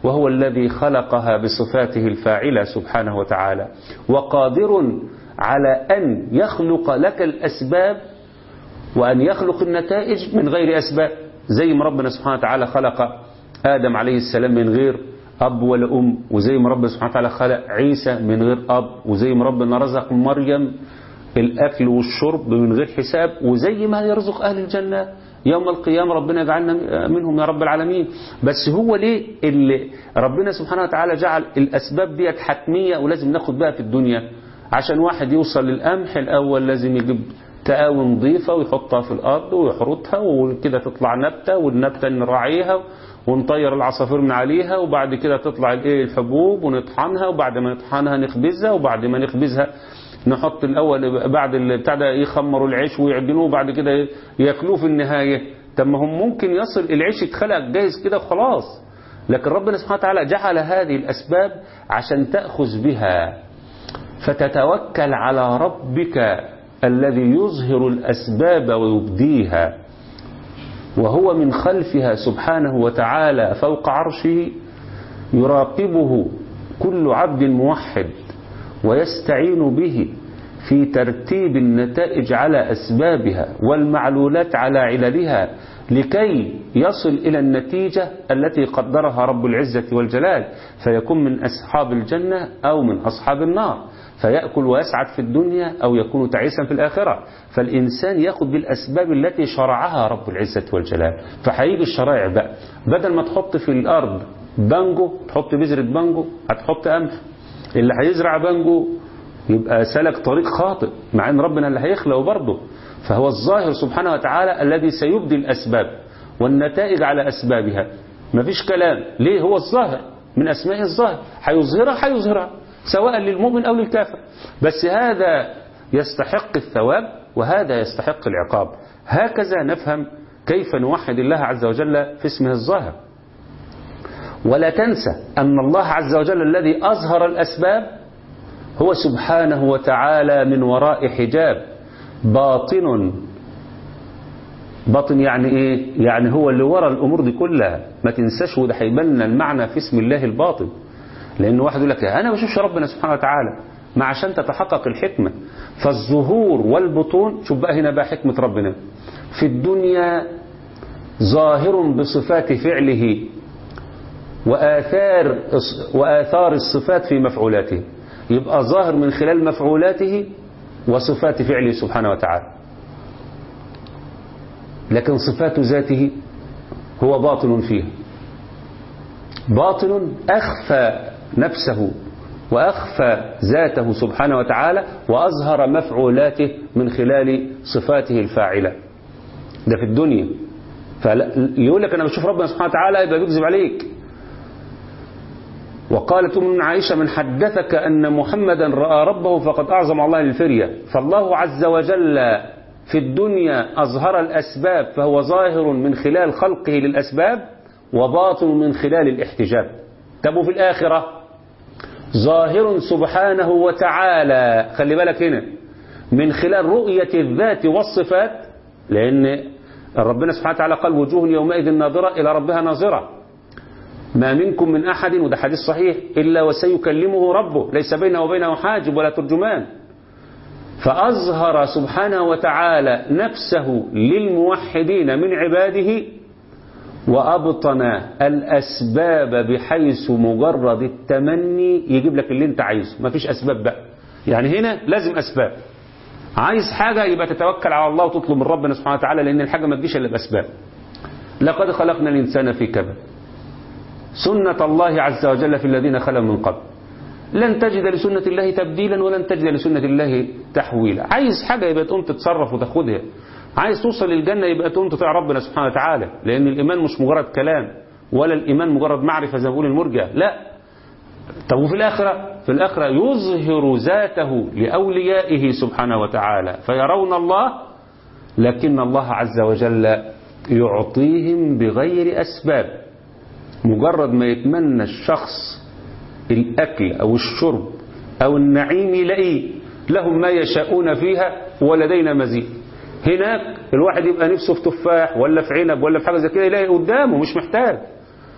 وهو الذي خلقها بصفاته الفاعلة سبحانه وتعالى وقادر على أن يخلق لك الأسباب وأن يخلق النتائج من غير أسباب زي ما ربنا سبحانه وتعالى خلق آدم عليه السلام من غير أب ولا أم وزي ما ربنا سبحانه وتعالى خلق عيسى من غير أب وزي ما ربنا رزق مريم الأكل والشرب من غير حساب وزي ما يرزق أهل الجنة يوم القيامة ربنا يجعلنا منهم يا رب العالمين بس هو ليه اللي ربنا سبحانه وتعالى جعل الأسباب ديت حتمية ولازم ناخد بها في الدنيا عشان واحد يوصل للقمح الأول لازم يجيب تقاوي نظيفة ويحطها في الأرض ويحرطها وكده تطلع نبتة والنبتة نراعيها ونطير العصافير من عليها وبعد كده تطلع الايه الحبوب ونطحنها وبعد ما نطحنها نخبزها وبعد ما نخبزها نحط الاول بعد بتاع ده يخمروا العيش ويعجنوه وبعد كده ياكلوه في النهايه طب ما هم ممكن يصل العيش يتخلق جاهز كده وخلاص لكن ربنا سبحانه وتعالى جعل هذه الاسباب عشان تاخذ بها فتتوكل على ربك الذي يظهر الاسباب ويبديها وهو من خلفها سبحانه وتعالى فوق عرشه يراقبه كل عبد موحد ويستعين به في ترتيب النتائج على أسبابها والمعلولات على عللها لكي يصل إلى النتيجة التي قدرها رب العزة والجلال فيكون من أصحاب الجنة أو من أصحاب النار فيأكل ويسعد في الدنيا أو يكون تعيسا في الآخرة فالإنسان يأخذ بالأسباب التي شرعها رب العزة والجلال فهيجي الشرائع بقى بدل ما تحط في الأرض بانجو تحط بذرة بانجو هتحط قمح اللي هيزرع بانجو يبقى سلك طريق خاطئ مع ان ربنا اللي هيخلقه برضه فهو الظاهر سبحانه وتعالى الذي سيبدي الأسباب والنتائج على أسبابها مفيش كلام ليه هو الظاهر من أسماء الظاهر هيظهرها هيظهرها سواء للمؤمن أو للكافر بس هذا يستحق الثواب وهذا يستحق العقاب هكذا نفهم كيف نوحد الله عز وجل في اسمه الظاهر ولا تنسى أن الله عز وجل الذي أظهر الأسباب هو سبحانه وتعالى من وراء حجاب باطن باطن يعني ايه يعني هو اللي ورا الامور دي كلها ما تنساش وده هيبان المعنى في اسم الله الباطن لان واحد يقول لك انا ما بشوفش ربنا سبحانه وتعالى ما عشان تتحقق الحكمه فالظهور والبطون شوف بقى هنا بقى حكمه ربنا في الدنيا ظاهر بصفات فعله وآثار وآثار الصفات في مفعولاته يبقى ظاهر من خلال مفعولاته وصفات فعله سبحانه وتعالى لكن صفات ذاته هو باطن فيها باطن أخفى نفسه وأخفى ذاته سبحانه وتعالى وأظهر مفعولاته من خلال صفاته الفاعلة ده في الدنيا فيقول لك أنا بشوف ربنا سبحانه وتعالى يبقى بيكذب عليك وقالت أم عائشة من حدثك أن محمدا رأى ربه فقد أعظم الله للفرية فالله عز وجل في الدنيا أظهر الأسباب فهو ظاهر من خلال خلقه للأسباب وباطن من خلال الاحتجاب طب في الآخرة ظاهر سبحانه وتعالى خلي بالك هنا من خلال رؤية الذات والصفات لأن ربنا سبحانه وتعالى قال وجوه يومئذ ناظرة إلى ربها ناظرة ما منكم من أحد وده حديث صحيح إلا وسيكلمه ربه ليس بينه وبينه حاجب ولا ترجمان فأظهر سبحانه وتعالى نفسه للموحدين من عباده وأبطن الأسباب بحيث مجرد التمني يجيب لك اللي انت عايزه ما فيش أسباب بقى يعني هنا لازم أسباب عايز حاجة يبقى تتوكل على الله وتطلب من ربنا سبحانه وتعالى لأن الحاجة ما تجيش إلا بأسباب لقد خلقنا الإنسان في كبد سنة الله عز وجل في الذين خلوا من قبل لن تجد لسنة الله تبديلا ولن تجد لسنة الله تحويلا عايز حاجة يبقى تقوم تتصرف وتاخدها عايز توصل للجنة يبقى تقوم تطيع ربنا سبحانه وتعالى لأن الإيمان مش مجرد كلام ولا الإيمان مجرد معرفة زي ما بيقول المرجع لا طب وفي الآخرة في الآخرة يظهر ذاته لأوليائه سبحانه وتعالى فيرون الله لكن الله عز وجل يعطيهم بغير أسباب مجرد ما يتمنى الشخص الأكل أو الشرب أو النعيم يلاقيه لهم ما يشاءون فيها ولدينا مزيد هناك الواحد يبقى نفسه في تفاح ولا في عنب ولا في حاجة زي كده يلاقي قدامه مش محتاج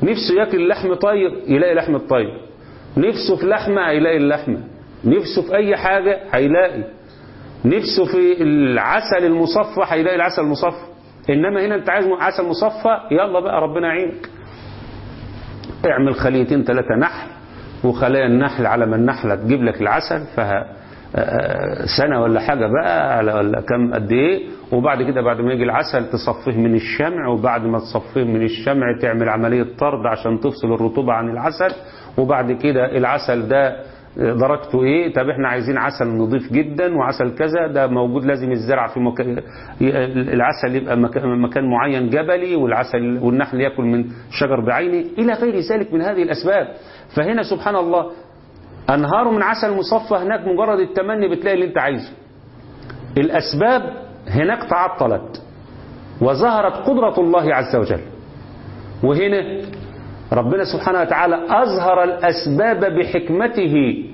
نفسه ياكل لحم طير يلاقي لحم الطير نفسه في لحمة هيلاقي اللحمة نفسه في أي حاجة هيلاقي نفسه في العسل المصفى هيلاقي العسل المصفى إنما هنا أنت عايز عسل مصفى يلا بقى ربنا يعينك اعمل خليتين ثلاثة نحل وخلايا النحل على ما النحلة تجيب لك العسل فها سنة ولا حاجة بقى على ولا كم قد ايه وبعد كده بعد ما يجي العسل تصفيه من الشمع وبعد ما تصفيه من الشمع تعمل عملية طرد عشان تفصل الرطوبة عن العسل وبعد كده العسل ده درجته ايه طب احنا عايزين عسل نظيف جدا وعسل كذا ده موجود لازم الزرع في مكان العسل يبقى مكان, مكان معين جبلي والعسل والنحل ياكل من شجر بعينه الى غير ذلك من هذه الاسباب فهنا سبحان الله انهار من عسل مصفى هناك مجرد التمني بتلاقي اللي انت عايزه الاسباب هناك تعطلت وظهرت قدرة الله عز وجل وهنا ربنا سبحانه وتعالى أظهر الأسباب بحكمته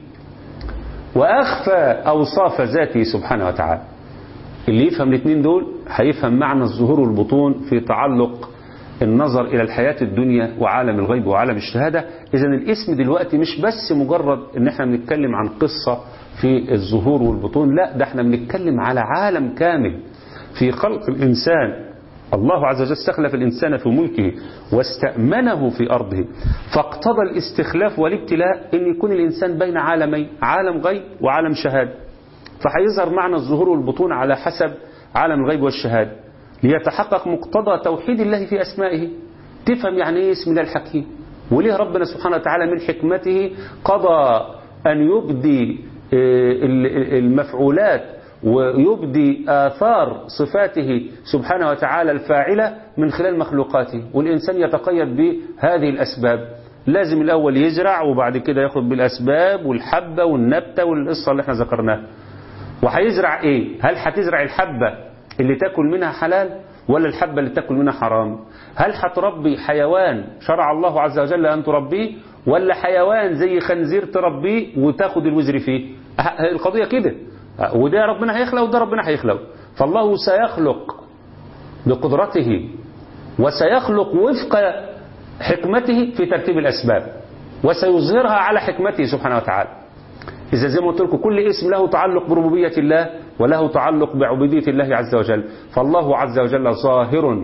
وأخفى أوصاف ذاته سبحانه وتعالى اللي يفهم الاثنين دول هيفهم معنى الظهور والبطون في تعلق النظر إلى الحياة الدنيا وعالم الغيب وعالم الشهادة إذا الاسم دلوقتي مش بس مجرد إن احنا بنتكلم عن قصة في الظهور والبطون لا ده احنا بنتكلم على عالم كامل في خلق الإنسان الله عز وجل استخلف الإنسان في ملكه واستأمنه في أرضه فاقتضى الاستخلاف والابتلاء أن يكون الإنسان بين عالمين عالم غيب وعالم شهادة فهيظهر معنى الظهور والبطون على حسب عالم الغيب والشهادة ليتحقق مقتضى توحيد الله في أسمائه تفهم يعني ايه اسم الله الحكيم وليه ربنا سبحانه وتعالى من حكمته قضى أن يبدي المفعولات ويبدي آثار صفاته سبحانه وتعالى الفاعلة من خلال مخلوقاته والإنسان يتقيد بهذه الأسباب لازم الأول يزرع وبعد كده ياخد بالأسباب والحبة والنبتة والقصة اللي احنا ذكرناها وهيزرع ايه هل هتزرع الحبة اللي تاكل منها حلال ولا الحبة اللي تاكل منها حرام هل هتربي حيوان شرع الله عز وجل أن تربيه ولا حيوان زي خنزير تربيه وتاخد الوزر فيه القضية كده وده ربنا هيخلق وده ربنا هيخلق فالله سيخلق بقدرته وسيخلق وفق حكمته في ترتيب الأسباب وسيظهرها على حكمته سبحانه وتعالى إذا زي ما قلت لكم كل اسم له تعلق بربوبية الله وله تعلق بعبودية الله عز وجل فالله عز وجل ظاهر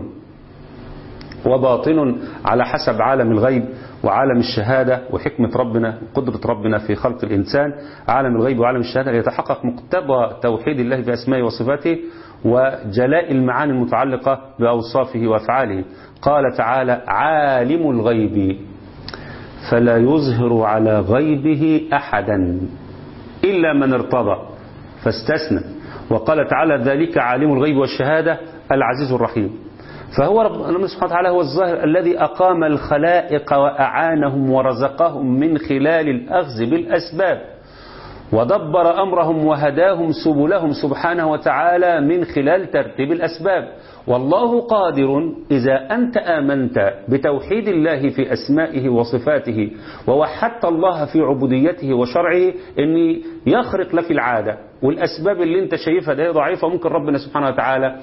وباطن على حسب عالم الغيب وعالم الشهادة وحكمة ربنا قدرة ربنا في خلق الإنسان عالم الغيب وعالم الشهادة يتحقق مقتضى توحيد الله بأسمائه وصفاته وجلاء المعاني المتعلقة بأوصافه وأفعاله قال تعالى عالم الغيب فلا يظهر على غيبه أحدا إلا من ارتضى فاستثنى وقال تعالى ذلك عالم الغيب والشهادة العزيز الرحيم فهو ربنا سبحانه وتعالى هو الظاهر الذي أقام الخلائق وأعانهم ورزقهم من خلال الأخذ بالأسباب ودبر أمرهم وهداهم سبلهم سبحانه وتعالى من خلال ترتيب الأسباب والله قادر إذا أنت آمنت بتوحيد الله في أسمائه وصفاته ووحدت الله في عبوديته وشرعه أن يخرق لك العادة والأسباب اللي انت شايفها ده ضعيفة ممكن ربنا سبحانه وتعالى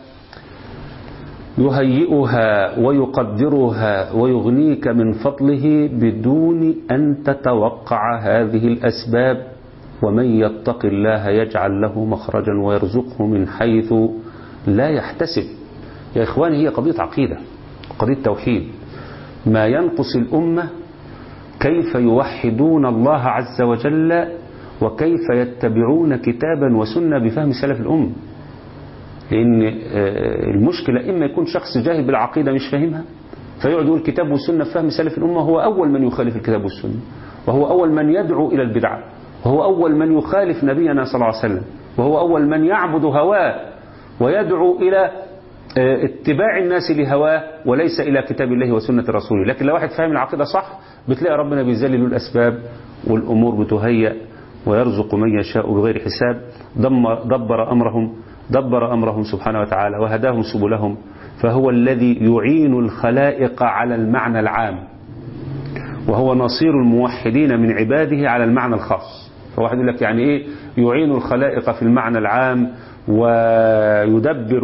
يهيئها ويقدرها ويغنيك من فضله بدون أن تتوقع هذه الأسباب ومن يتق الله يجعل له مخرجا ويرزقه من حيث لا يحتسب يا إخواني هي قضية عقيدة قضية توحيد ما ينقص الأمة كيف يوحدون الله عز وجل وكيف يتبعون كتابا وسنة بفهم سلف الأمة لأن المشكلة إما يكون شخص جاهل بالعقيدة مش فاهمها فيقعد يقول الكتاب والسنة فهم سلف الأمة هو أول من يخالف الكتاب والسنة وهو أول من يدعو إلى البدعة وهو أول من يخالف نبينا صلى الله عليه وسلم وهو أول من يعبد هواه ويدعو إلى اتباع الناس لهواه وليس إلى كتاب الله وسنة رسوله لكن لو واحد فاهم العقيدة صح بتلاقي ربنا بيذلل له الأسباب والأمور بتهيأ ويرزق من يشاء بغير حساب دبر أمرهم دبر أمرهم سبحانه وتعالى وهداهم سبلهم فهو الذي يعين الخلائق على المعنى العام وهو نصير الموحدين من عباده على المعنى الخاص فواحد يقول لك يعني ايه يعين الخلائق في المعنى العام ويدبر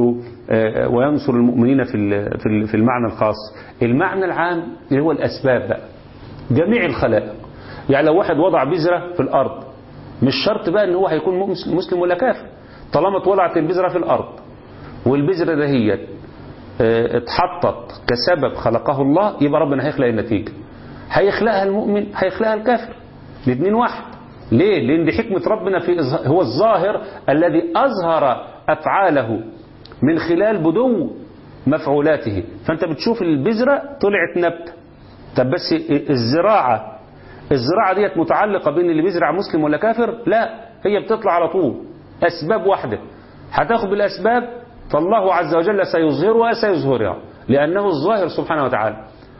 وينصر المؤمنين في في المعنى الخاص المعنى العام اللي هو الأسباب بقى جميع الخلائق يعني لو واحد وضع بذرة في الأرض مش شرط بقى ان هو هيكون مسلم ولا كافر طالما اتوضعت البذرة في الأرض والبذرة دهيت اتحطت كسبب خلقه الله يبقى ربنا هيخلق النتيجة هيخلقها المؤمن هيخلقها الكافر الاثنين واحد ليه لان دي حكمة ربنا في هو الظاهر الذي أظهر أفعاله من خلال بدو مفعولاته فأنت بتشوف البذرة طلعت نبتة طب بس الزراعة الزراعة ديت متعلقة بين اللي بيزرع مسلم ولا كافر لا هي بتطلع على طول أسباب واحدة هتاخد بالأسباب فالله عز وجل سيظهرها سيظهرها لأنه الظاهر سبحانه وتعالى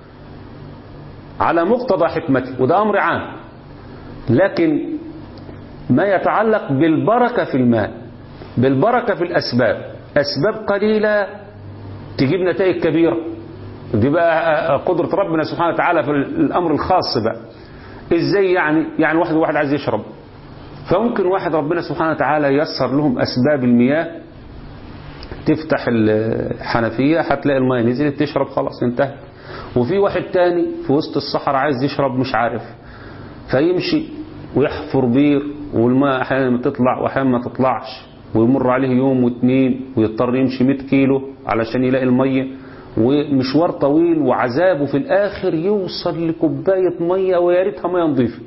على مقتضى حكمته وده أمر عام لكن ما يتعلق بالبركة في الماء بالبركة في الأسباب أسباب قليلة تجيب نتائج كبيرة دي بقى قدرة ربنا سبحانه وتعالى في الأمر الخاص بقى إزاي يعني يعني واحد واحد عايز يشرب فممكن واحد ربنا سبحانه وتعالى ييسر لهم أسباب المياه تفتح الحنفية هتلاقي المياه نزلت تشرب خلاص انتهت وفي واحد تاني في وسط الصحراء عايز يشرب مش عارف فيمشي ويحفر بير والماء احيانا تطلع واحيانا ما تطلعش ويمر عليه يوم واثنين ويضطر يمشي 100 كيلو علشان يلاقي المية ومشوار طويل وعذابه في الاخر يوصل لكوباية مية ويا ريتها مية نظيفة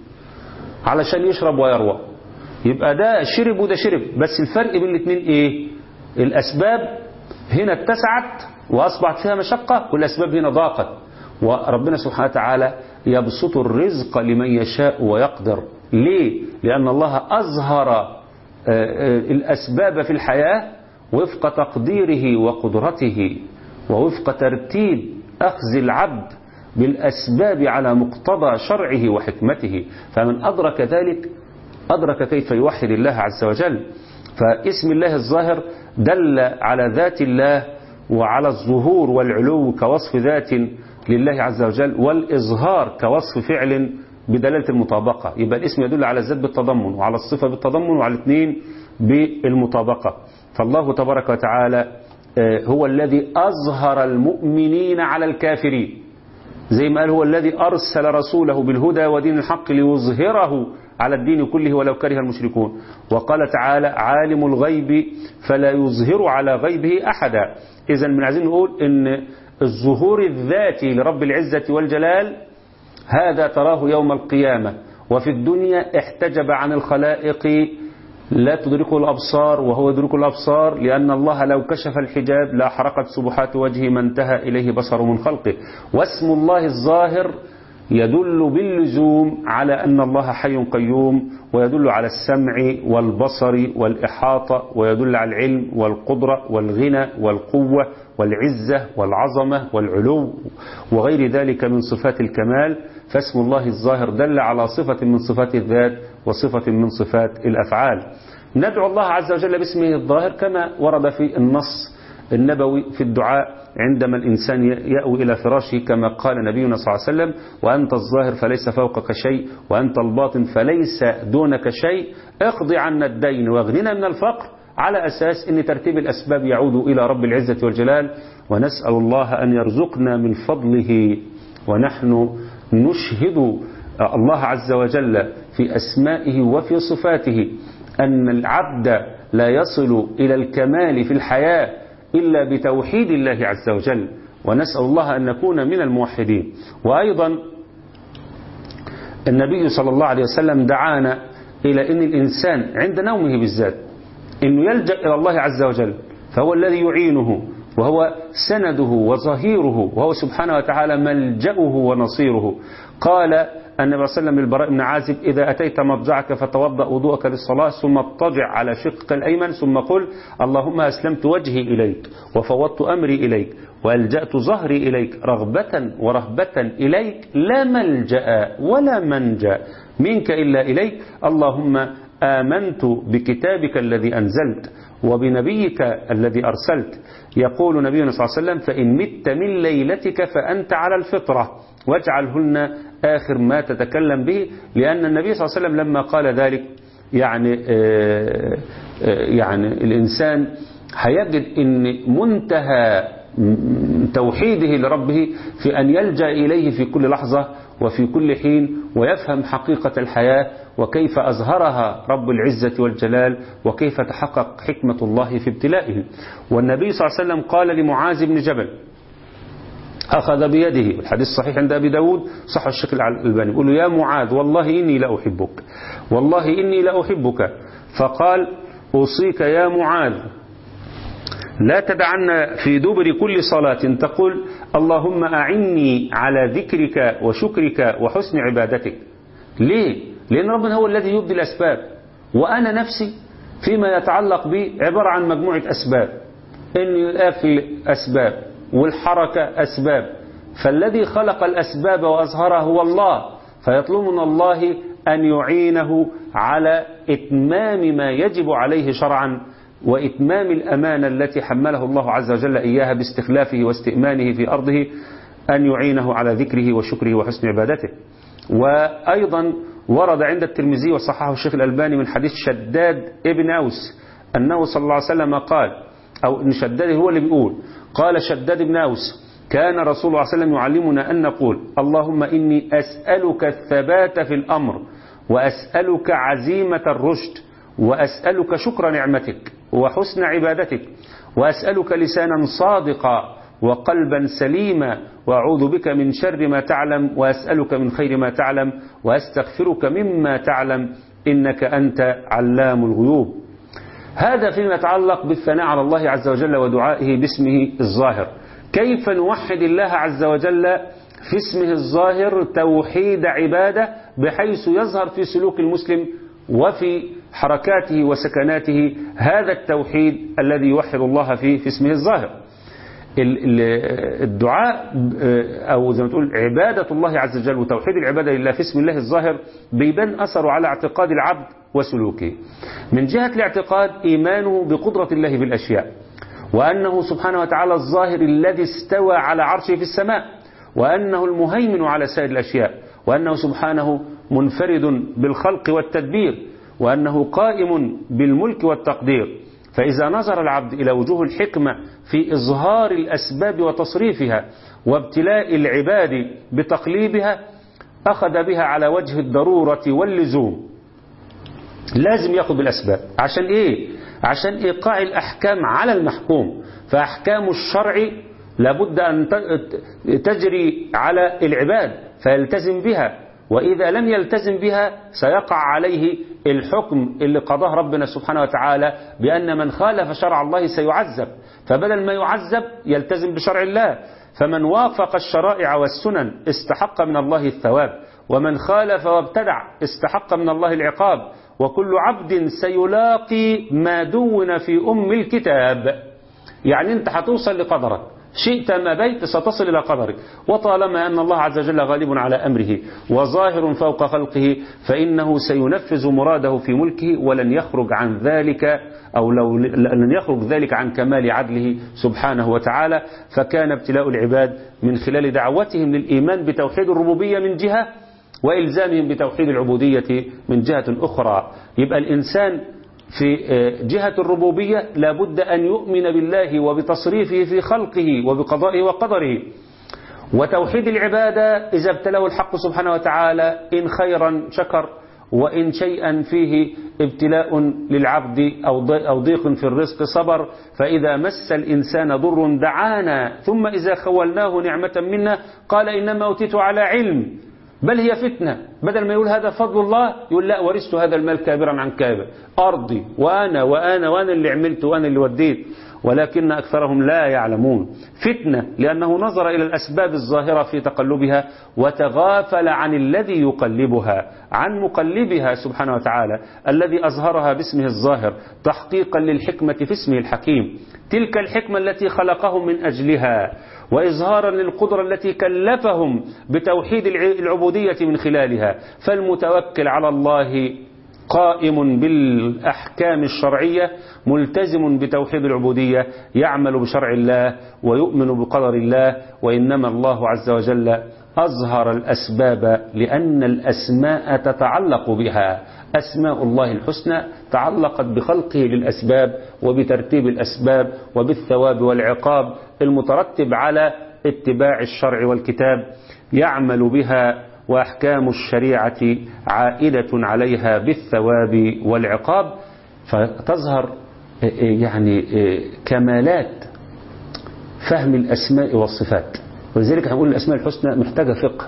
علشان يشرب ويروى يبقى ده شرب وده شرب بس الفرق بين الاثنين ايه الاسباب هنا اتسعت واصبحت فيها مشقة والاسباب هنا ضاقت وربنا سبحانه وتعالى يبسط الرزق لمن يشاء ويقدر ليه لأن الله أظهر الأسباب في الحياة وفق تقديره وقدرته ووفق ترتيب أخذ العبد بالأسباب على مقتضى شرعه وحكمته فمن أدرك ذلك أدرك كيف يوحد الله عز وجل فاسم الله الظاهر دل على ذات الله وعلى الظهور والعلو كوصف ذات لله عز وجل والإظهار كوصف فعل بدلالة المطابقة يبقى الاسم يدل على الذات بالتضمن وعلى الصفة بالتضمن وعلى الاثنين بالمطابقة فالله تبارك وتعالى هو الذي أظهر المؤمنين على الكافرين زي ما قال هو الذي أرسل رسوله بالهدى ودين الحق ليظهره على الدين كله ولو كره المشركون وقال تعالى عالم الغيب فلا يظهر على غيبه أحدا إذا من عايزين نقول إن الظهور الذاتي لرب العزة والجلال هذا تراه يوم القيامة وفي الدنيا احتجب عن الخلائق لا تدركه الأبصار وهو يدرك الأبصار لأن الله لو كشف الحجاب لا حرقت سبحات وجهه ما انتهى إليه بصر من خلقه واسم الله الظاهر يدل باللزوم على أن الله حي قيوم ويدل على السمع والبصر والإحاطة ويدل على العلم والقدرة والغنى والقوة والعزة والعظمة والعلو وغير ذلك من صفات الكمال فاسم الله الظاهر دل على صفة من صفات الذات وصفة من صفات الأفعال ندعو الله عز وجل باسمه الظاهر كما ورد في النص النبوي في الدعاء عندما الإنسان يأوي إلى فراشه كما قال نبينا صلى الله عليه وسلم وأنت الظاهر فليس فوقك شيء وأنت الباطن فليس دونك شيء اقضي عنا الدين واغننا من الفقر على أساس أن ترتيب الأسباب يعود إلى رب العزة والجلال ونسأل الله أن يرزقنا من فضله ونحن نشهد الله عز وجل في أسمائه وفي صفاته أن العبد لا يصل إلى الكمال في الحياة إلا بتوحيد الله عز وجل ونسأل الله أن نكون من الموحدين وأيضا النبي صلى الله عليه وسلم دعانا إلى أن الإنسان عند نومه بالذات أنه يلجأ إلى الله عز وجل فهو الذي يعينه وهو سنده وظهيره وهو سبحانه وتعالى ملجأه ونصيره قال النبي صلى الله عليه وسلم للبراء بن عازب إذا أتيت مضجعك فتوضأ وضوءك للصلاة ثم اضطجع على شقك الأيمن ثم قل اللهم أسلمت وجهي إليك وفوضت أمري إليك وألجأت ظهري إليك رغبة ورهبة إليك لا ملجأ ولا منجا منك إلا إليك اللهم آمنت بكتابك الذي أنزلت وبنبيك الذي أرسلت يقول نبينا صلى الله عليه وسلم فإن مت من ليلتك فأنت على الفطرة واجعلهن آخر ما تتكلم به لأن النبي صلى الله عليه وسلم لما قال ذلك يعني يعني الإنسان هيجد ان منتهى توحيده لربه في أن يلجأ إليه في كل لحظة وفي كل حين ويفهم حقيقة الحياة وكيف أظهرها رب العزة والجلال وكيف تحقق حكمة الله في ابتلائه والنبي صلى الله عليه وسلم قال لمعاذ بن جبل أخذ بيده الحديث صحيح عند أبي داود صح الشيخ الألباني يقول له يا معاذ والله إني لأحبك والله إني لأحبك فقال أوصيك يا معاذ لا تدعن في دبر كل صلاة تقول اللهم أعني على ذكرك وشكرك وحسن عبادتك ليه؟ لأن ربنا هو الذي يبدي الأسباب وأنا نفسي فيما يتعلق بي عبارة عن مجموعة أسباب إن الأكل أسباب والحركة أسباب فالذي خلق الأسباب وأظهرها هو الله فيطلب من الله أن يعينه على إتمام ما يجب عليه شرعا وإتمام الأمانة التي حمله الله عز وجل إياها باستخلافه واستئمانه في أرضه أن يعينه على ذكره وشكره وحسن عبادته وأيضا ورد عند الترمذي وصححه الشيخ الألباني من حديث شداد ابن أوس أنه صلى الله عليه وسلم قال أو إن شداد هو اللي بيقول قال شداد بن أوس كان رسول الله صلى الله عليه وسلم يعلمنا أن نقول اللهم إني أسألك الثبات في الأمر وأسألك عزيمة الرشد وأسألك شكر نعمتك وحسن عبادتك وأسألك لسانا صادقا وقلبا سليما وأعوذ بك من شر ما تعلم وأسألك من خير ما تعلم وأستغفرك مما تعلم إنك أنت علام الغيوب هذا فيما يتعلق بالثناء على الله عز وجل ودعائه باسمه الظاهر كيف نوحد الله عز وجل في اسمه الظاهر توحيد عبادة بحيث يظهر في سلوك المسلم وفي حركاته وسكناته هذا التوحيد الذي يوحد الله فيه في اسمه الظاهر الدعاء أو زي ما تقول عبادة الله عز وجل وتوحيد العبادة لله في اسم الله الظاهر بيبان أثره على اعتقاد العبد وسلوكه من جهة الاعتقاد إيمانه بقدرة الله بالأشياء وأنه سبحانه وتعالى الظاهر الذي استوى على عرشه في السماء وأنه المهيمن على سائر الأشياء وأنه سبحانه منفرد بالخلق والتدبير وأنه قائم بالملك والتقدير فإذا نظر العبد إلى وجوه الحكمة في إظهار الأسباب وتصريفها وابتلاء العباد بتقليبها أخذ بها على وجه الضرورة واللزوم لازم يأخذ بالأسباب عشان إيه؟ عشان إيقاع الأحكام على المحكوم فأحكام الشرع لابد أن تجري على العباد فيلتزم بها وإذا لم يلتزم بها سيقع عليه الحكم اللي قضاه ربنا سبحانه وتعالى بأن من خالف شرع الله سيعذب فبدل ما يعذب يلتزم بشرع الله فمن وافق الشرائع والسنن استحق من الله الثواب ومن خالف وابتدع استحق من الله العقاب وكل عبد سيلاقي ما دون في أم الكتاب يعني انت هتوصل لقدرك شئت ما بيت ستصل إلى قدرك وطالما أن الله عز وجل غالب على أمره وظاهر فوق خلقه فإنه سينفذ مراده في ملكه ولن يخرج عن ذلك أو لو لن يخرج ذلك عن كمال عدله سبحانه وتعالى فكان ابتلاء العباد من خلال دعوتهم للإيمان بتوحيد الربوبية من جهة وإلزامهم بتوحيد العبودية من جهة أخرى يبقى الإنسان في جهة الربوبية لابد أن يؤمن بالله وبتصريفه في خلقه وبقضائه وقدره وتوحيد العبادة إذا ابتلاه الحق سبحانه وتعالى إن خيرا شكر وإن شيئا فيه ابتلاء للعبد أو ضيق في الرزق صبر فإذا مس الإنسان ضر دعانا ثم إذا خولناه نعمة منا قال إنما أوتيت على علم بل هي فتنة بدل ما يقول هذا فضل الله يقول لا ورثت هذا المال كابرا عن كابر أرضي وأنا وأنا وأنا اللي عملت وأنا اللي وديت ولكن أكثرهم لا يعلمون فتنة لأنه نظر إلى الأسباب الظاهرة في تقلبها وتغافل عن الذي يقلبها عن مقلبها سبحانه وتعالى الذي أظهرها باسمه الظاهر تحقيقا للحكمة في اسمه الحكيم تلك الحكمة التي خلقهم من أجلها وإظهارا للقدرة التي كلفهم بتوحيد العبودية من خلالها فالمتوكل على الله قائم بالأحكام الشرعية ملتزم بتوحيد العبودية يعمل بشرع الله ويؤمن بقدر الله وإنما الله عز وجل أظهر الأسباب لأن الأسماء تتعلق بها أسماء الله الحسنى تعلقت بخلقه للأسباب وبترتيب الأسباب وبالثواب والعقاب المترتب على اتباع الشرع والكتاب يعمل بها وأحكام الشريعة عائدة عليها بالثواب والعقاب فتظهر يعني كمالات فهم الأسماء والصفات ولذلك هنقول الأسماء الحسنى محتاجة فقه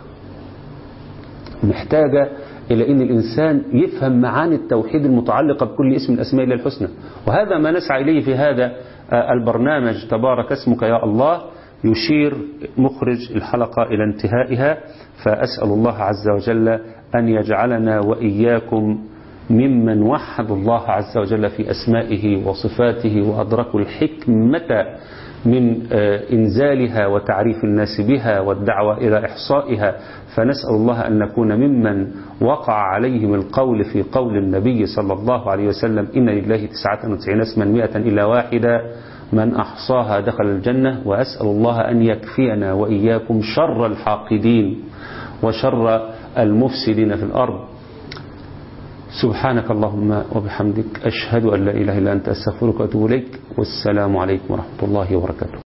محتاجة إلى أن الإنسان يفهم معاني التوحيد المتعلقة بكل اسم من الأسماء الله الحسنى وهذا ما نسعى إليه في هذا البرنامج تبارك اسمك يا الله يشير مخرج الحلقة إلى انتهائها فأسأل الله عز وجل أن يجعلنا وإياكم ممن وحد الله عز وجل في أسمائه وصفاته وأدركوا الحكمة من إنزالها وتعريف الناس بها والدعوة إلى إحصائها فنسأل الله أن نكون ممن وقع عليهم القول في قول النبي صلى الله عليه وسلم إن لله تسعة وتسعين اسما مئة إلا واحدة من أحصاها دخل الجنة وأسأل الله أن يكفينا وإياكم شر الحاقدين وشر المفسدين في الأرض سبحانك اللهم وبحمدك أشهد أن لا إله إلا أنت أستغفرك وأتوب إليك والسلام عليكم ورحمة الله وبركاته